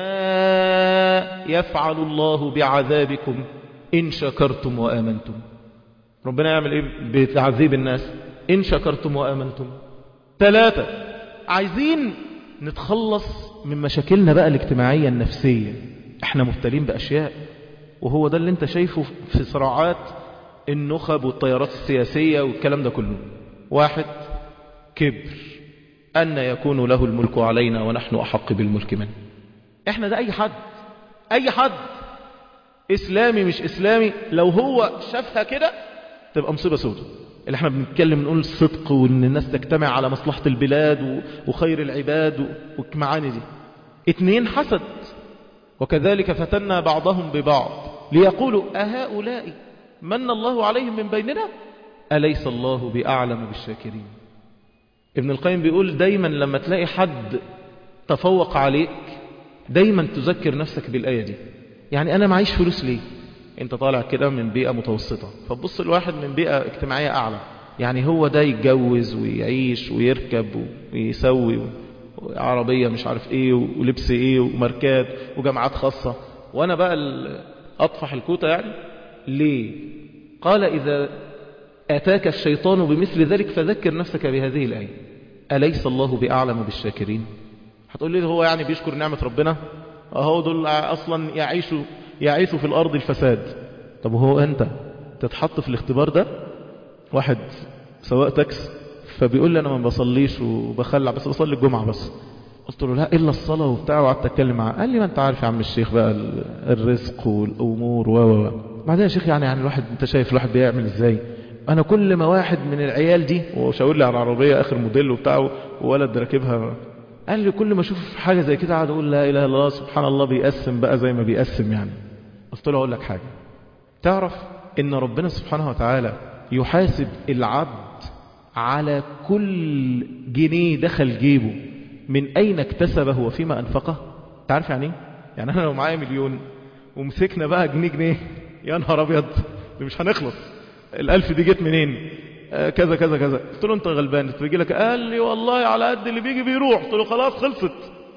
ما يفعل الله بعذابكم إن شكرتم وآمنتم ربنا يعمل إيه بتعذيب الناس إن شكرتم وآمنتم ثلاثة عايزين نتخلص من مشاكلنا بقى الاجتماعية النفسية احنا مبتلين بأشياء وهو ده اللي انت شايفه في صراعات النخب والطيارات السياسية والكلام ده كله واحد كبر أن يكون له الملك علينا ونحن أحق بالملك منه احنا ده أي حد أي حد إسلامي مش إسلامي لو هو شافها كده تبقى مصيبة سودة اللي احنا بنتكلم نقول الصدق وان الناس تجتمع على مصلحة البلاد وخير العباد والمعاني دي اتنين حسد وكذلك فتنا بعضهم ببعض ليقولوا أهؤلاء من الله عليهم من بيننا أليس الله بأعلم بالشاكرين ابن القيم بيقول دايما لما تلاقي حد تفوق عليك دايما تذكر نفسك بالآية دي يعني أنا معيش فلوس ليه انت طالع كده من بيئة متوسطة فتبص الواحد من بيئة اجتماعية أعلى يعني هو ده يتجوز ويعيش ويركب ويسوي عربية مش عارف ايه ولبس ايه وماركات وجامعات خاصة وانا بقى اطفح الكوتة يعني ليه قال اذا اتاك الشيطان بمثل ذلك فذكر نفسك بهذه الآية أليس الله بأعلم بالشاكرين هتقول لي هو يعني بيشكر نعمة ربنا اهو دول اصلا يعيشوا يعيثوا في الارض الفساد طب وهو انت تتحط في الاختبار ده واحد سواء تاكس فبيقول لي انا ما بصليش وبخلع بس بصلي الجمعة بس قلت له لا الا الصلاة وبتاع وقعدت اتكلم معاه قال لي ما انت عارف يا عم الشيخ بقى الرزق والامور و و بعدين يا شيخ يعني يعني الواحد انت شايف الواحد بيعمل ازاي انا كل ما واحد من العيال دي وشاور لي على العربية اخر موديل وبتاعه وولد راكبها قال لي كل ما اشوف حاجة زي كده قاعد اقول لا اله الا الله سبحان الله بيقسم بقى زي ما بيقسم يعني قلت له اقول لك حاجة تعرف ان ربنا سبحانه وتعالى يحاسب العبد على كل جنيه دخل جيبه من اين اكتسبه وفيما انفقه تعرف يعني ايه يعني انا لو معايا مليون ومسكنا بقى جنيه جنيه يا نهار ابيض مش هنخلص الالف دي جت منين آه كذا كذا كذا قلت له انت غلبان انت بيجي لك قال لي والله على قد اللي بيجي بيروح قلت له خلاص خلصت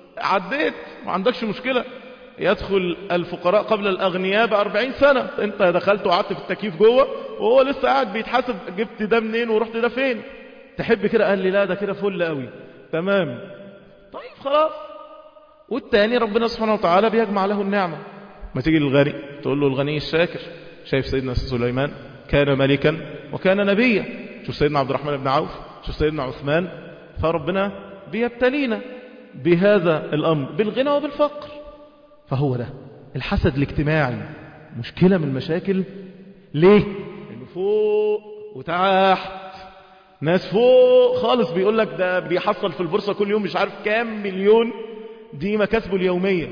عديت ما عندكش مشكلة يدخل الفقراء قبل الأغنياء بأربعين سنة انت دخلت وقعدت في التكييف جوه وهو لسه قاعد بيتحاسب جبت ده منين ورحت ده فين تحب كده قال لي لا ده كده فل قوي تمام طيب خلاص والتاني ربنا سبحانه وتعالى بيجمع له النعمة ما تيجي للغني تقول له الغني الشاكر شايف سيدنا سليمان كان ملكا وكان نبيا شوف سيدنا عبد الرحمن بن عوف شوف سيدنا عثمان فربنا بيبتلينا بهذا الأمر بالغنى وبالفقر فهو ده الحسد الاجتماعي مشكلة من المشاكل ليه انه فوق وتحت ناس فوق خالص بيقول لك ده بيحصل في البورصة كل يوم مش عارف كام مليون دي مكاسبه اليومية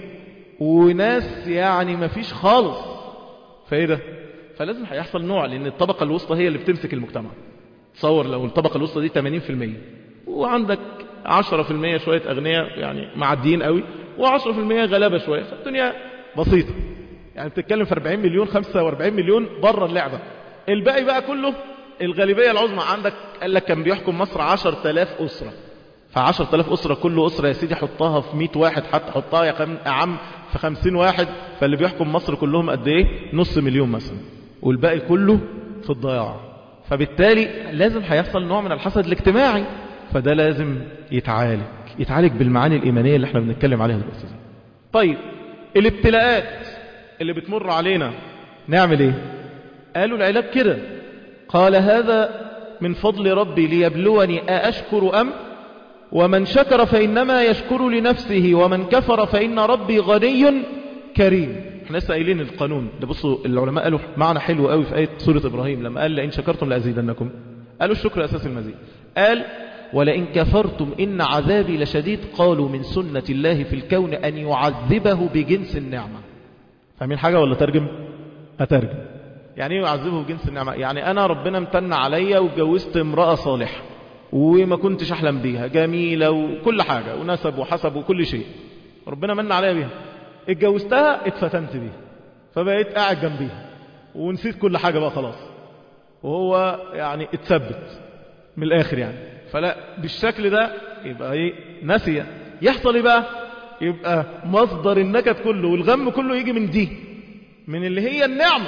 وناس يعني ما فيش خالص فايه ده فلازم هيحصل نوع لان الطبقة الوسطى هي اللي بتمسك المجتمع تصور لو الطبقة الوسطى دي 80% وعندك 10% شوية أغنياء يعني معديين قوي و10% غلابة شوية فالدنيا بسيطة يعني بتتكلم في 40 مليون 45 مليون بره اللعبة الباقي بقى كله الغالبية العظمى عندك قال لك كان بيحكم مصر 10000 أسرة ف 10000 أسرة كل أسرة يا سيدي حطها في 100 واحد حتى حطها يا خم... عم في 50 واحد فاللي بيحكم مصر كلهم قد ايه نص مليون مثلا والباقي كله في الضياع فبالتالي لازم هيحصل نوع من الحسد الاجتماعي فده لازم يتعالج يتعالج بالمعاني الإيمانية اللي احنا بنتكلم عليها دلوقتي طيب الابتلاءات اللي بتمر علينا نعمل ايه قالوا العلاج كده قال هذا من فضل ربي ليبلوني أأشكر أم ومن شكر فإنما يشكر لنفسه ومن كفر فإن ربي غني كريم احنا لسه قايلين القانون ده بصوا العلماء قالوا معنى حلو قوي في آية سورة إبراهيم لما قال لئن شكرتم لأزيدنكم قالوا الشكر أساس المزيد قال ولئن كفرتم إن عذابي لشديد قالوا من سنة الله في الكون أن يعذبه بجنس النعمة فاهمين حاجة ولا ترجم أترجم يعني ايه يعذبه بجنس النعمة يعني أنا ربنا امتن عليا واتجوزت امرأة صالحة وما كنتش أحلم بيها جميلة وكل حاجة ونسب وحسب وكل شيء ربنا من عليا بيها اتجوزتها اتفتنت بيها فبقيت قاعد جنبيها ونسيت كل حاجة بقى خلاص وهو يعني اتثبت من الآخر يعني فلا بالشكل ده يبقى ايه نسي يحصل ايه بقى يبقى مصدر النكد كله والغم كله يجي من دي من اللي هي النعمة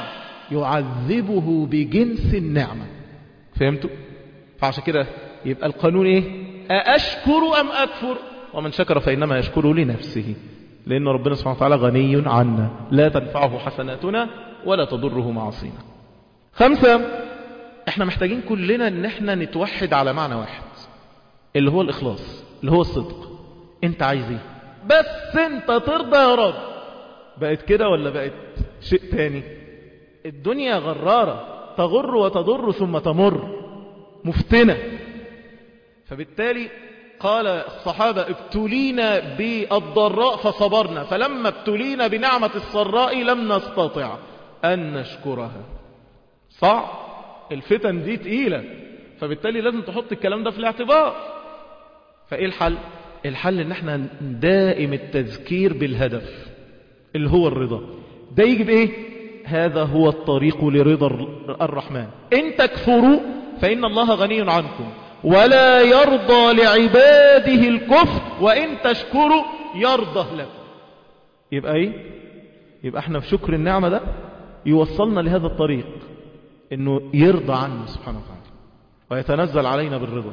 يعذبه بجنس النعمة فهمتوا فعشان كده يبقى القانون ايه أأشكر أم أكفر ومن شكر فإنما يشكر لنفسه لأن ربنا سبحانه وتعالى غني عنا لا تنفعه حسناتنا ولا تضره معصينا خمسة احنا محتاجين كلنا ان احنا نتوحد على معنى واحد اللي هو الإخلاص اللي هو الصدق انت عايز ايه بس انت ترضى يا رب بقت كده ولا بقت شيء تاني الدنيا غرارة تغر وتضر ثم تمر مفتنة فبالتالي قال الصحابة ابتلينا بالضراء فصبرنا فلما ابتلينا بنعمة السراء لم نستطع أن نشكرها صعب الفتن دي تقيلة فبالتالي لازم تحط الكلام ده في الاعتبار فإيه الحل؟ الحل ان احنا دائم التذكير بالهدف اللي هو الرضا ده يجي بايه؟ هذا هو الطريق لرضا الرحمن إن تكفروا فإن الله غني عنكم ولا يرضى لعباده الكفر وإن تشكروا يرضى لكم يبقى ايه يبقى احنا في شكر النعمة ده يوصلنا لهذا الطريق انه يرضى عنه سبحانه وتعالى ويتنزل علينا بالرضا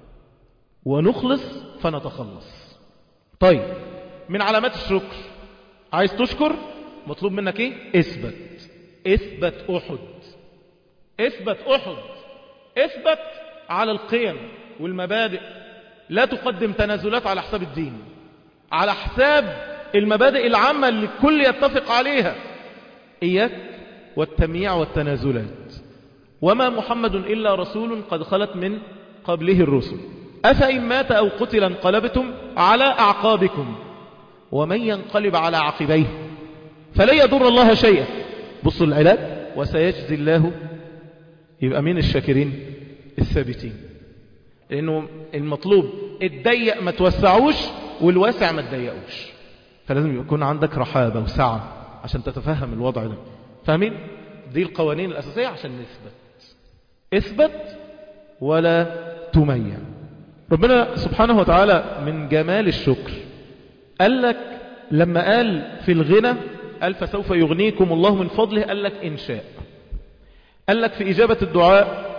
ونخلص فنتخلص طيب من علامات الشكر عايز تشكر مطلوب منك ايه اثبت اثبت احد اثبت احد اثبت على القيم والمبادئ لا تقدم تنازلات على حساب الدين على حساب المبادئ العامة اللي الكل يتفق عليها إياك والتمييع والتنازلات وما محمد إلا رسول قد خلت من قبله الرسل أفإن مات أو قتل انقلبتم على أعقابكم ومن ينقلب على عقبيه فلن يضر الله شيئا بصوا العلاج وسيجزي الله يبقى مين الشاكرين الثابتين لأنه المطلوب الضيق ما توسعوش والواسع ما تضيقوش فلازم يكون عندك رحابة وسعة عشان تتفهم الوضع ده فاهمين دي القوانين الأساسية عشان نثبت اثبت ولا تميع ربنا سبحانه وتعالى من جمال الشكر قال لك لما قال في الغنى قال فسوف يغنيكم الله من فضله قال لك إن شاء قال لك في إجابة الدعاء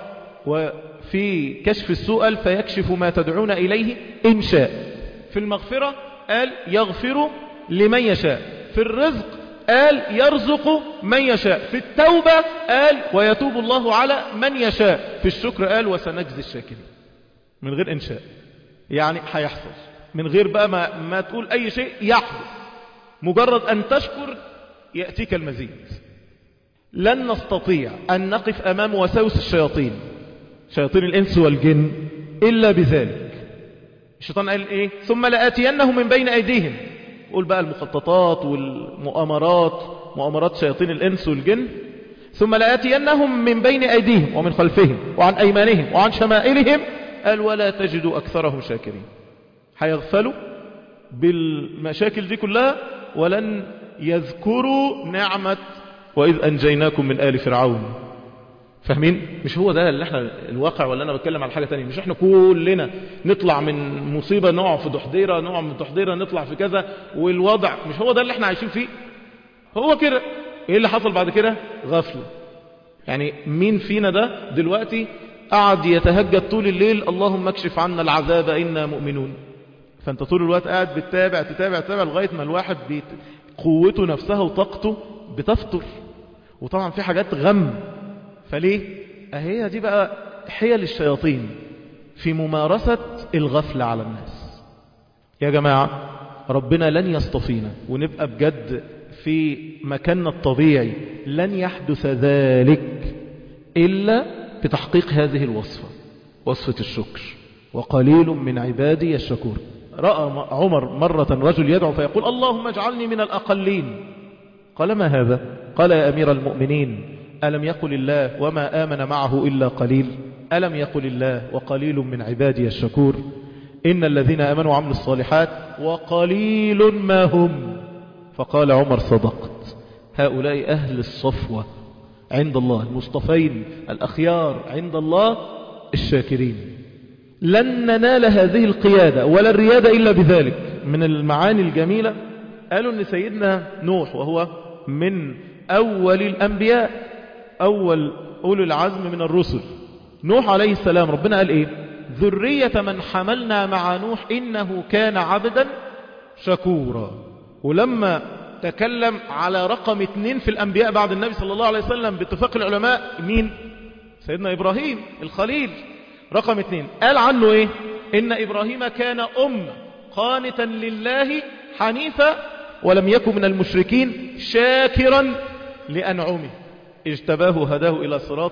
وفي كشف السوء قال فيكشف ما تدعون إليه إن شاء في المغفرة قال يغفر لمن يشاء في الرزق قال يرزق من يشاء في التوبة قال ويتوب الله على من يشاء في الشكر قال وسنجزي الشاكرين من غير إنشاء يعني هيحصل من غير بقى ما, ما تقول أي شيء يحدث مجرد أن تشكر يأتيك المزيد لن نستطيع أن نقف أمام وسوس الشياطين شياطين الإنس والجن إلا بذلك الشيطان قال إيه ثم لآتينهم من بين أيديهم قول بقى المخططات والمؤامرات مؤامرات شياطين الإنس والجن ثم لآتينهم من بين أيديهم ومن خلفهم وعن أيمانهم وعن شمائلهم قال ولا تجدوا أكثرهم شاكرين هيغفلوا بالمشاكل دي كلها ولن يذكروا نعمة وإذ أنجيناكم من آل فرعون فاهمين مش هو ده اللي احنا الواقع ولا انا بتكلم على حاجة تانية مش احنا كلنا نطلع من مصيبة نقع في دحضيرة نقع من دحضيرة نطلع في كذا والوضع مش هو ده اللي احنا عايشين فيه هو كده ايه اللي حصل بعد كده غفلة يعني مين فينا ده دلوقتي قعد يتهجد طول الليل اللهم اكشف عنا العذاب إنا مؤمنون فانت طول الوقت قاعد بتتابع تتابع تتابع لغاية ما الواحد بيت قوته نفسها وطاقته بتفتر وطبعا في حاجات غم فليه اهي دي بقى حيل الشياطين في ممارسة الغفلة على الناس يا جماعة ربنا لن يصطفينا ونبقى بجد في مكاننا الطبيعي لن يحدث ذلك إلا بتحقيق هذه الوصفة وصفة الشكر وقليل من عبادي الشكور رأى عمر مرة رجل يدعو فيقول اللهم اجعلني من الأقلين قال ما هذا قال يا أمير المؤمنين ألم يقل الله وما آمن معه إلا قليل ألم يقل الله وقليل من عبادي الشكور إن الذين آمنوا وعملوا الصالحات وقليل ما هم فقال عمر صدقت هؤلاء أهل الصفوة عند الله المصطفين الأخيار عند الله الشاكرين لن ننال هذه القيادة ولا الريادة إلا بذلك من المعاني الجميلة قالوا أن سيدنا نوح وهو من أول الأنبياء أول أولي العزم من الرسل نوح عليه السلام ربنا قال إيه ذرية من حملنا مع نوح إنه كان عبدا شكورا ولما تكلم على رقم اثنين في الأنبياء بعد النبي صلى الله عليه وسلم باتفاق العلماء مين سيدنا إبراهيم الخليل رقم اثنين قال عنه ايه إن إبراهيم كان أم قانتا لله حنيفا ولم يكن من المشركين شاكرا لأنعمه اجتباه هداه إلى صراط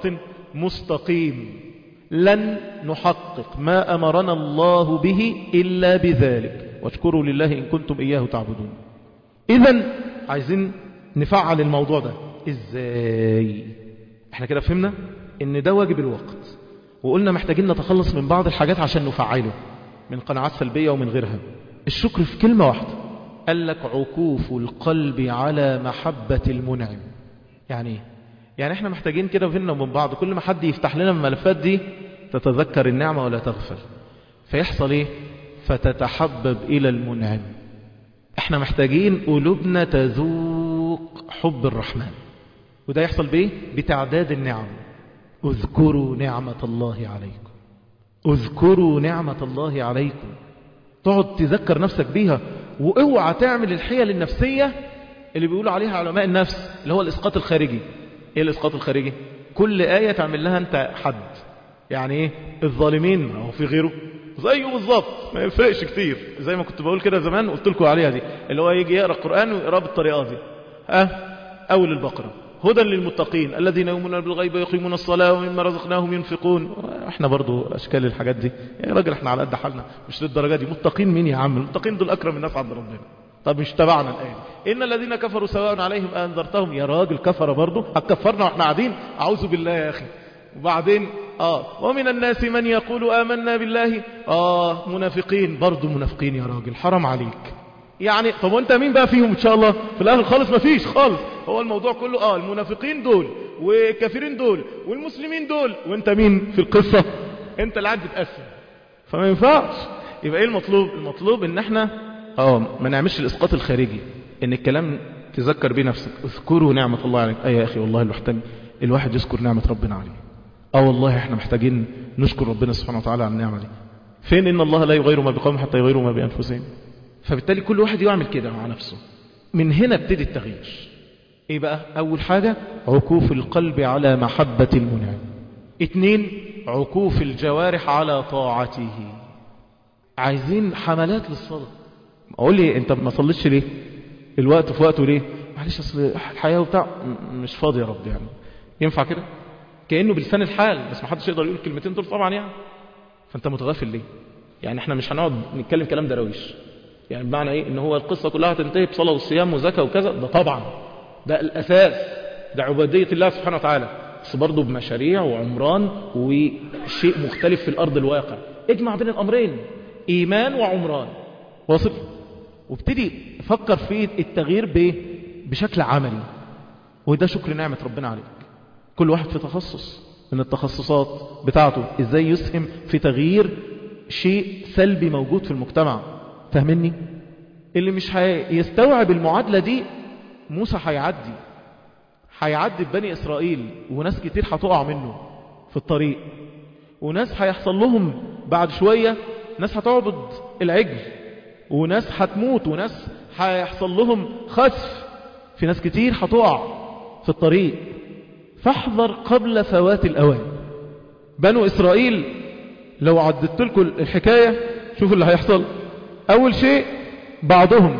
مستقيم لن نحقق ما أمرنا الله به إلا بذلك واشكروا لله إن كنتم إياه تعبدون إذا عايزين نفعل الموضوع ده إزاي احنا كده فهمنا ان ده واجب الوقت وقلنا محتاجين نتخلص من بعض الحاجات عشان نفعله من قناعات سلبية ومن غيرها الشكر في كلمة واحدة قال لك عكوف القلب على محبة المنعم يعني ايه يعني احنا محتاجين كده بيننا وبين بعض كل ما حد يفتح لنا الملفات دي تتذكر النعمة ولا تغفل فيحصل ايه فتتحبب الى المنعم احنا محتاجين قلوبنا تذوق حب الرحمن وده يحصل بايه بتعداد النعم اذكروا نعمة الله عليكم اذكروا نعمة الله عليكم تقعد تذكر نفسك بيها واوعى تعمل الحيل النفسية اللي بيقولوا عليها علماء النفس اللي هو الاسقاط الخارجي ايه الاسقاط الخارجي كل آية تعمل لها انت حد يعني ايه الظالمين هو في غيره زيه بالظبط ما يفرقش كتير زي ما كنت بقول كده زمان قلت لكم عليها دي اللي هو يجي يقرا القران ويقراه بالطريقه دي ها أه؟ اول البقره هدى للمتقين الذين يؤمنون بالغيب ويقيمون الصلاة ومما رزقناهم ينفقون احنا برضو اشكال الحاجات دي يا راجل احنا على قد حالنا مش للدرجة دي متقين مين يا عم المتقين دول اكرم الناس عند ربنا طب مش تبعنا الآية إن الذين كفروا سواء عليهم أنذرتهم يا راجل كفر برضو هتكفرنا واحنا قاعدين أعوذ بالله يا أخي وبعدين آه ومن الناس من يقول آمنا بالله آه منافقين برضو منافقين يا راجل حرام عليك يعني طب وانت مين بقى فيهم ان شاء الله في الاخر خالص مفيش خالص هو الموضوع كله اه المنافقين دول والكافرين دول والمسلمين دول وانت مين في القصة انت اللي قاعد بتقسم فما ينفعش يبقى ايه المطلوب المطلوب ان احنا اه ما نعملش الاسقاط الخارجي ان الكلام تذكر بيه نفسك اذكروا نعمة الله عليك اي يا اخي والله الواحد الواحد يذكر نعمة ربنا عليه اه والله احنا محتاجين نشكر ربنا سبحانه وتعالى على النعمة دي فين ان الله لا يغير ما بقوم حتى يغيروا ما بانفسهم فبالتالي كل واحد يعمل كده مع نفسه من هنا ابتدي التغيير ايه بقى اول حاجة عكوف القلب على محبة المنعم اتنين عكوف الجوارح على طاعته عايزين حملات للصلاة اقول لي انت ما صليتش ليه الوقت في وقته ليه معلش اصل الحياة وبتاع مش فاضي يا رب يعني ينفع كده كأنه بلسان الحال بس ما حدش يقدر يقول الكلمتين دول طبعا يعني فانت متغافل ليه يعني احنا مش هنقعد نتكلم كلام درويش يعني بمعنى ايه ان هو القصة كلها تنتهي بصلاة والصيام وزكاة وكذا ده طبعا ده الاساس ده عبودية الله سبحانه وتعالى بس برضه بمشاريع وعمران وشيء مختلف في الارض الواقع اجمع بين الامرين ايمان وعمران واصل وابتدي فكر في التغيير بايه بشكل عملي وده شكر نعمة ربنا عليك كل واحد في تخصص من التخصصات بتاعته ازاي يسهم في تغيير شيء سلبي موجود في المجتمع فاهمني اللي مش هيستوعب المعادلة دي موسى هيعدي هيعدي ببني إسرائيل وناس كتير هتقع منه في الطريق وناس هيحصل لهم بعد شوية ناس هتعبد العجل وناس هتموت وناس هيحصل لهم خسف في ناس كتير هتقع في الطريق فاحذر قبل فوات الأوان بنو إسرائيل لو عددت لكم الحكاية شوفوا اللي هيحصل أول شيء بعضهم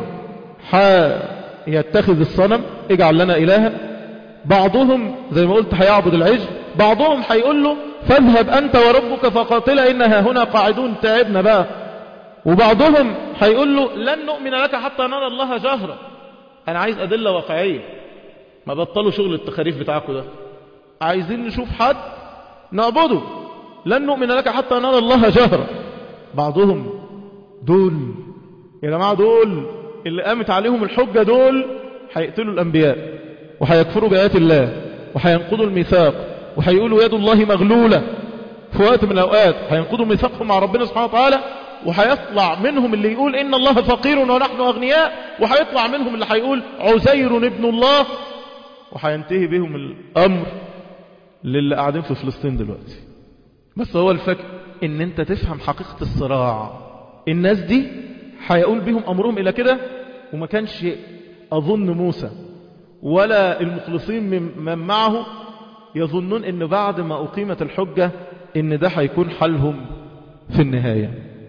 يتخذ الصنم اجعل لنا إلها بعضهم زي ما قلت هيعبد العجل بعضهم هيقول له فاذهب أنت وربك فقاتلا إنها هنا قاعدون تعبنا بقى وبعضهم هيقول له لن نؤمن لك حتى نرى الله جهرا أنا عايز أدلة واقعية ما بطلوا شغل التخاريف بتاعكم ده عايزين نشوف حد نعبده لن نؤمن لك حتى نرى الله جهرا بعضهم دول يا جماعة دول اللي قامت عليهم الحجة دول هيقتلوا الأنبياء وهيكفروا بآيات الله وهينقضوا الميثاق وهيقولوا يد الله مغلولة في وقت من الأوقات هينقضوا ميثاقهم مع ربنا سبحانه وتعالى وهيطلع منهم اللي يقول إن الله فقير ونحن أغنياء وهيطلع منهم اللي هيقول عزير ابن الله وهينتهي بهم الأمر للي قاعدين في فلسطين دلوقتي بس هو الفكر ان انت تفهم حقيقة الصراع الناس دي هيقول بهم امرهم الى كده وما كانش اظن موسى ولا المخلصين من معه يظنون ان بعد ما اقيمت الحجة ان ده هيكون حالهم في النهاية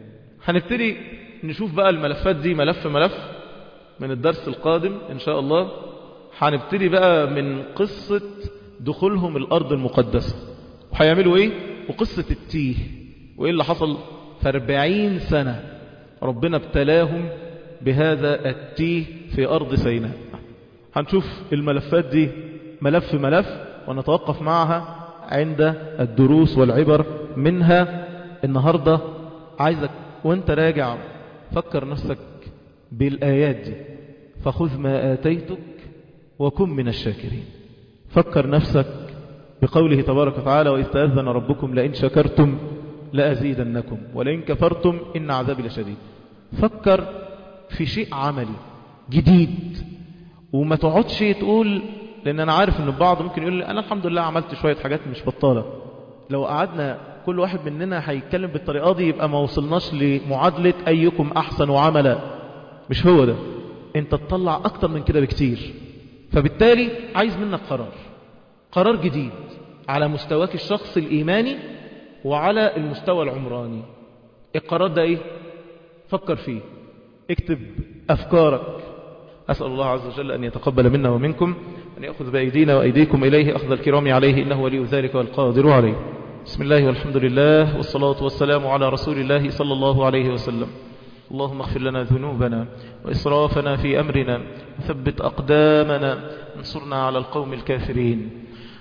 هنبتدي نشوف بقى الملفات دي ملف ملف من الدرس القادم إن شاء الله هنبتدي بقى من قصة دخولهم الأرض المقدسة وهيعملوا إيه وقصة التيه وإيه اللي حصل في أربعين سنة ربنا ابتلاهم بهذا التيه في أرض سيناء هنشوف الملفات دي ملف ملف ونتوقف معها عند الدروس والعبر منها النهاردة عايزك وانت راجع فكر نفسك بالآيات دي فخذ ما آتيتك وكن من الشاكرين فكر نفسك بقوله تبارك وتعالى وإذ تأذن ربكم لئن شكرتم لأزيدنكم ولئن كفرتم إن عذابي لشديد فكر في شيء عملي جديد وما تقعدش تقول لأن أنا عارف أن البعض ممكن يقول لي أنا الحمد لله عملت شوية حاجات مش بطالة لو قعدنا كل واحد مننا هيتكلم بالطريقة دي يبقى ما وصلناش لمعادلة أيكم أحسن وعملا مش هو ده انت تطلع أكتر من كده بكتير فبالتالي عايز منك قرار قرار جديد على مستواك الشخص الإيماني وعلى المستوى العمراني القرار ده ايه فكر فيه اكتب أفكارك أسأل الله عز وجل أن يتقبل منا ومنكم أن يأخذ بأيدينا وأيديكم إليه أخذ الكرام عليه إنه ولي ذلك والقادر عليه بسم الله والحمد لله والصلاة والسلام على رسول الله صلى الله عليه وسلم اللهم اغفر لنا ذنوبنا وإسرافنا في أمرنا وثبت أقدامنا انصرنا على القوم الكافرين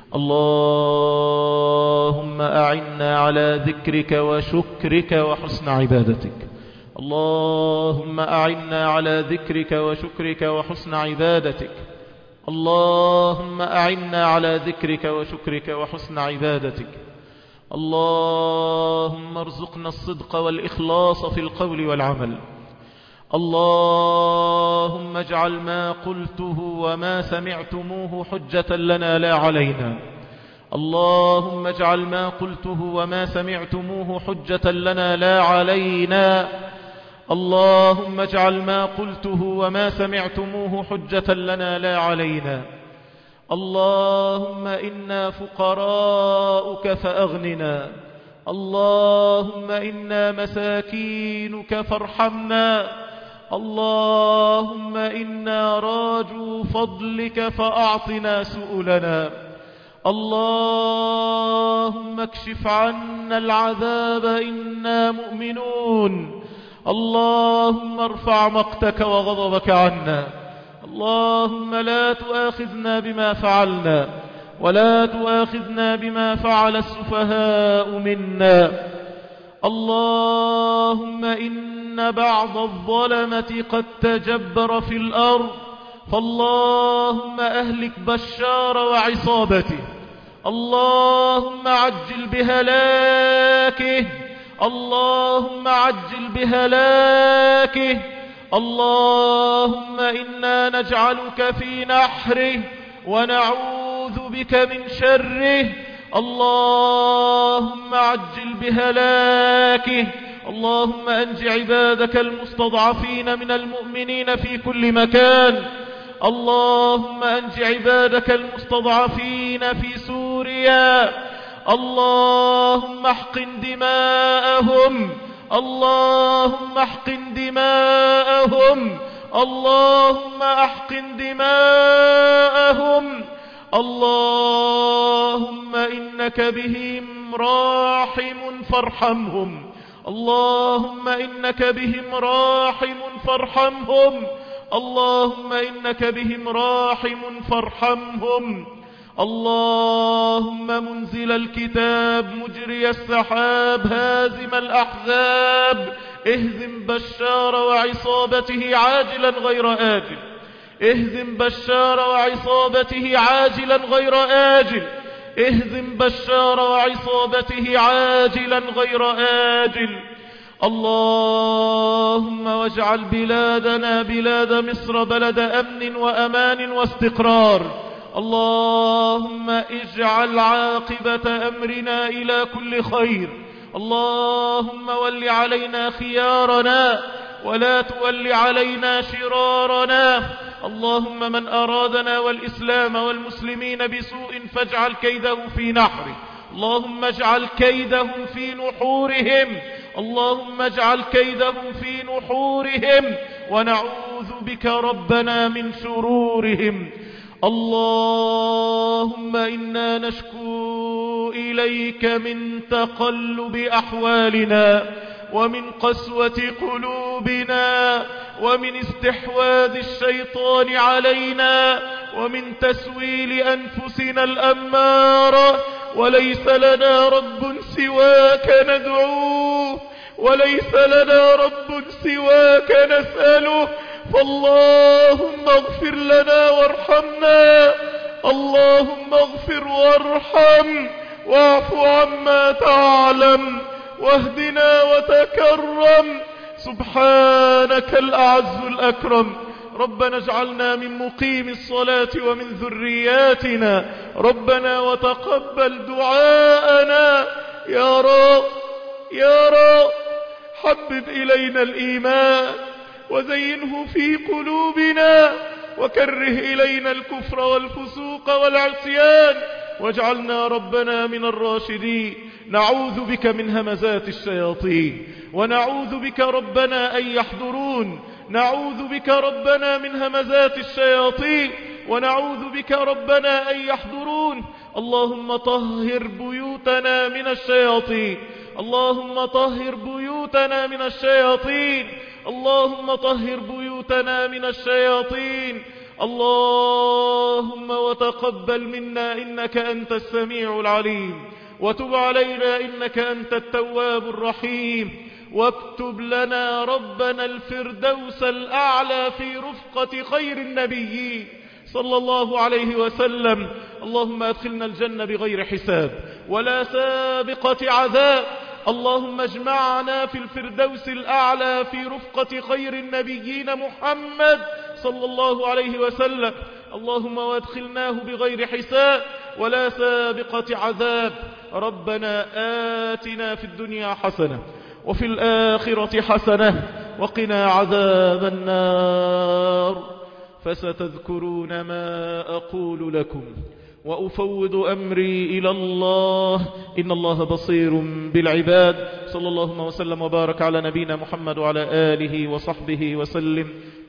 اللهم أعنا على ذكرك وشكرك وحسن عبادتك اللهم أعنا على ذكرك وشكرك وحسن عبادتك اللهم أعنا على ذكرك وشكرك وحسن عبادتك اللهم ارزقنا الصدق والإخلاص في القول والعمل اللهم اجعل ما قلته وما سمعتموه حجة لنا لا علينا اللهم اجعل ما قلته وما سمعتموه حجة لنا لا علينا اللهم اجعل ما قلته وما سمعتموه حجة لنا لا علينا اللهم إنا فقراؤك فأغننا اللهم إنا مساكينك فارحمنا اللهم إنا راجو فضلك فأعطنا سؤلنا اللهم اكشف عنا العذاب إنا مؤمنون اللهم ارفع مقتك وغضبك عنا اللهم لا تؤاخذنا بما فعلنا ولا تؤاخذنا بما فعل السفهاء منا اللهم إن بعض الظلمة قد تجبر في الأرض فاللهم أهلك بشار وعصابته اللهم عجل بهلاكه اللهم عجل بهلاكه اللهم إنا نجعلك في نحره ونعوذ بك من شره اللهم عجل بهلاكه اللهم أنج عبادك المستضعفين من المؤمنين في كل مكان اللهم أنج عبادك المستضعفين في سوريا اللهم احقن دماءهم اللهم احقن دماءهم اللهم احقن دماءهم اللهم إنك بهم راحم فارحمهم اللهم إنك بهم راحم فارحمهم اللهم إنك بهم راحم فارحمهم اللهم منزل الكتاب مجري السحاب هازم الأحزاب اهزم بشار وعصابته عاجلا غير آجل اهزم بشار وعصابته عاجلا غير آجل اهزم بشار وعصابته عاجلا غير آجل اللهم واجعل بلادنا بلاد مصر بلد أمن وأمان واستقرار اللهم اجعل عاقبة أمرنا إلى كل خير اللهم ول علينا خيارنا ولا تول علينا شرارنا اللهم من أرادنا والإسلام والمسلمين بسوء فاجعل كيده في نحره اللهم اجعل كيدهم في نحورهم اللهم اجعل كيدهم في نحورهم ونعوذ بك ربنا من شرورهم اللهم إنا نشكو إليك من تقلب أحوالنا ومن قسوة قلوبنا ومن استحواذ الشيطان علينا ومن تسويل أنفسنا الأمارة وليس لنا رب سواك ندعوه وليس لنا رب سواك نسأله فاللهم اغفر لنا وارحمنا اللهم اغفر وارحم واعف عما تعلم واهدنا وتكرم سبحانك الأعز الأكرم ربنا اجعلنا من مقيم الصلاة ومن ذرياتنا ربنا وتقبل دعاءنا يا رب يا رب حبب إلينا الإيمان وزينه في قلوبنا وكره إلينا الكفر والفسوق والعصيان واجعلنا ربنا من الراشدين نعوذ بك من همزات الشياطين ونعوذ بك ربنا أن يحضرون نعوذ بك ربنا من همزات الشياطين ونعوذ بك ربنا أن يحضرون اللهم طهر بيوتنا من الشياطين اللهم طهر بيوتنا من الشياطين اللهم طهر بيوتنا من الشياطين اللهم وتقبل منا إنك أنت السميع العليم وتب علينا إنك أنت التواب الرحيم واكتب لنا ربنا الفردوس الأعلى في رفقة خير النبيين صلى الله عليه وسلم اللهم أدخلنا الجنة بغير حساب ولا سابقة عذاب اللهم اجمعنا في الفردوس الأعلى في رفقة خير النبيين محمد صلى الله عليه وسلم اللهم وادخلناه بغير حساب ولا سابقة عذاب ربنا آتنا في الدنيا حسنة وفي الآخرة حسنة وقنا عذاب النار فستذكرون ما أقول لكم وأفوض أمري إلى الله إن الله بصير بالعباد صلى الله وسلم وبارك على نبينا محمد وعلى آله وصحبه وسلم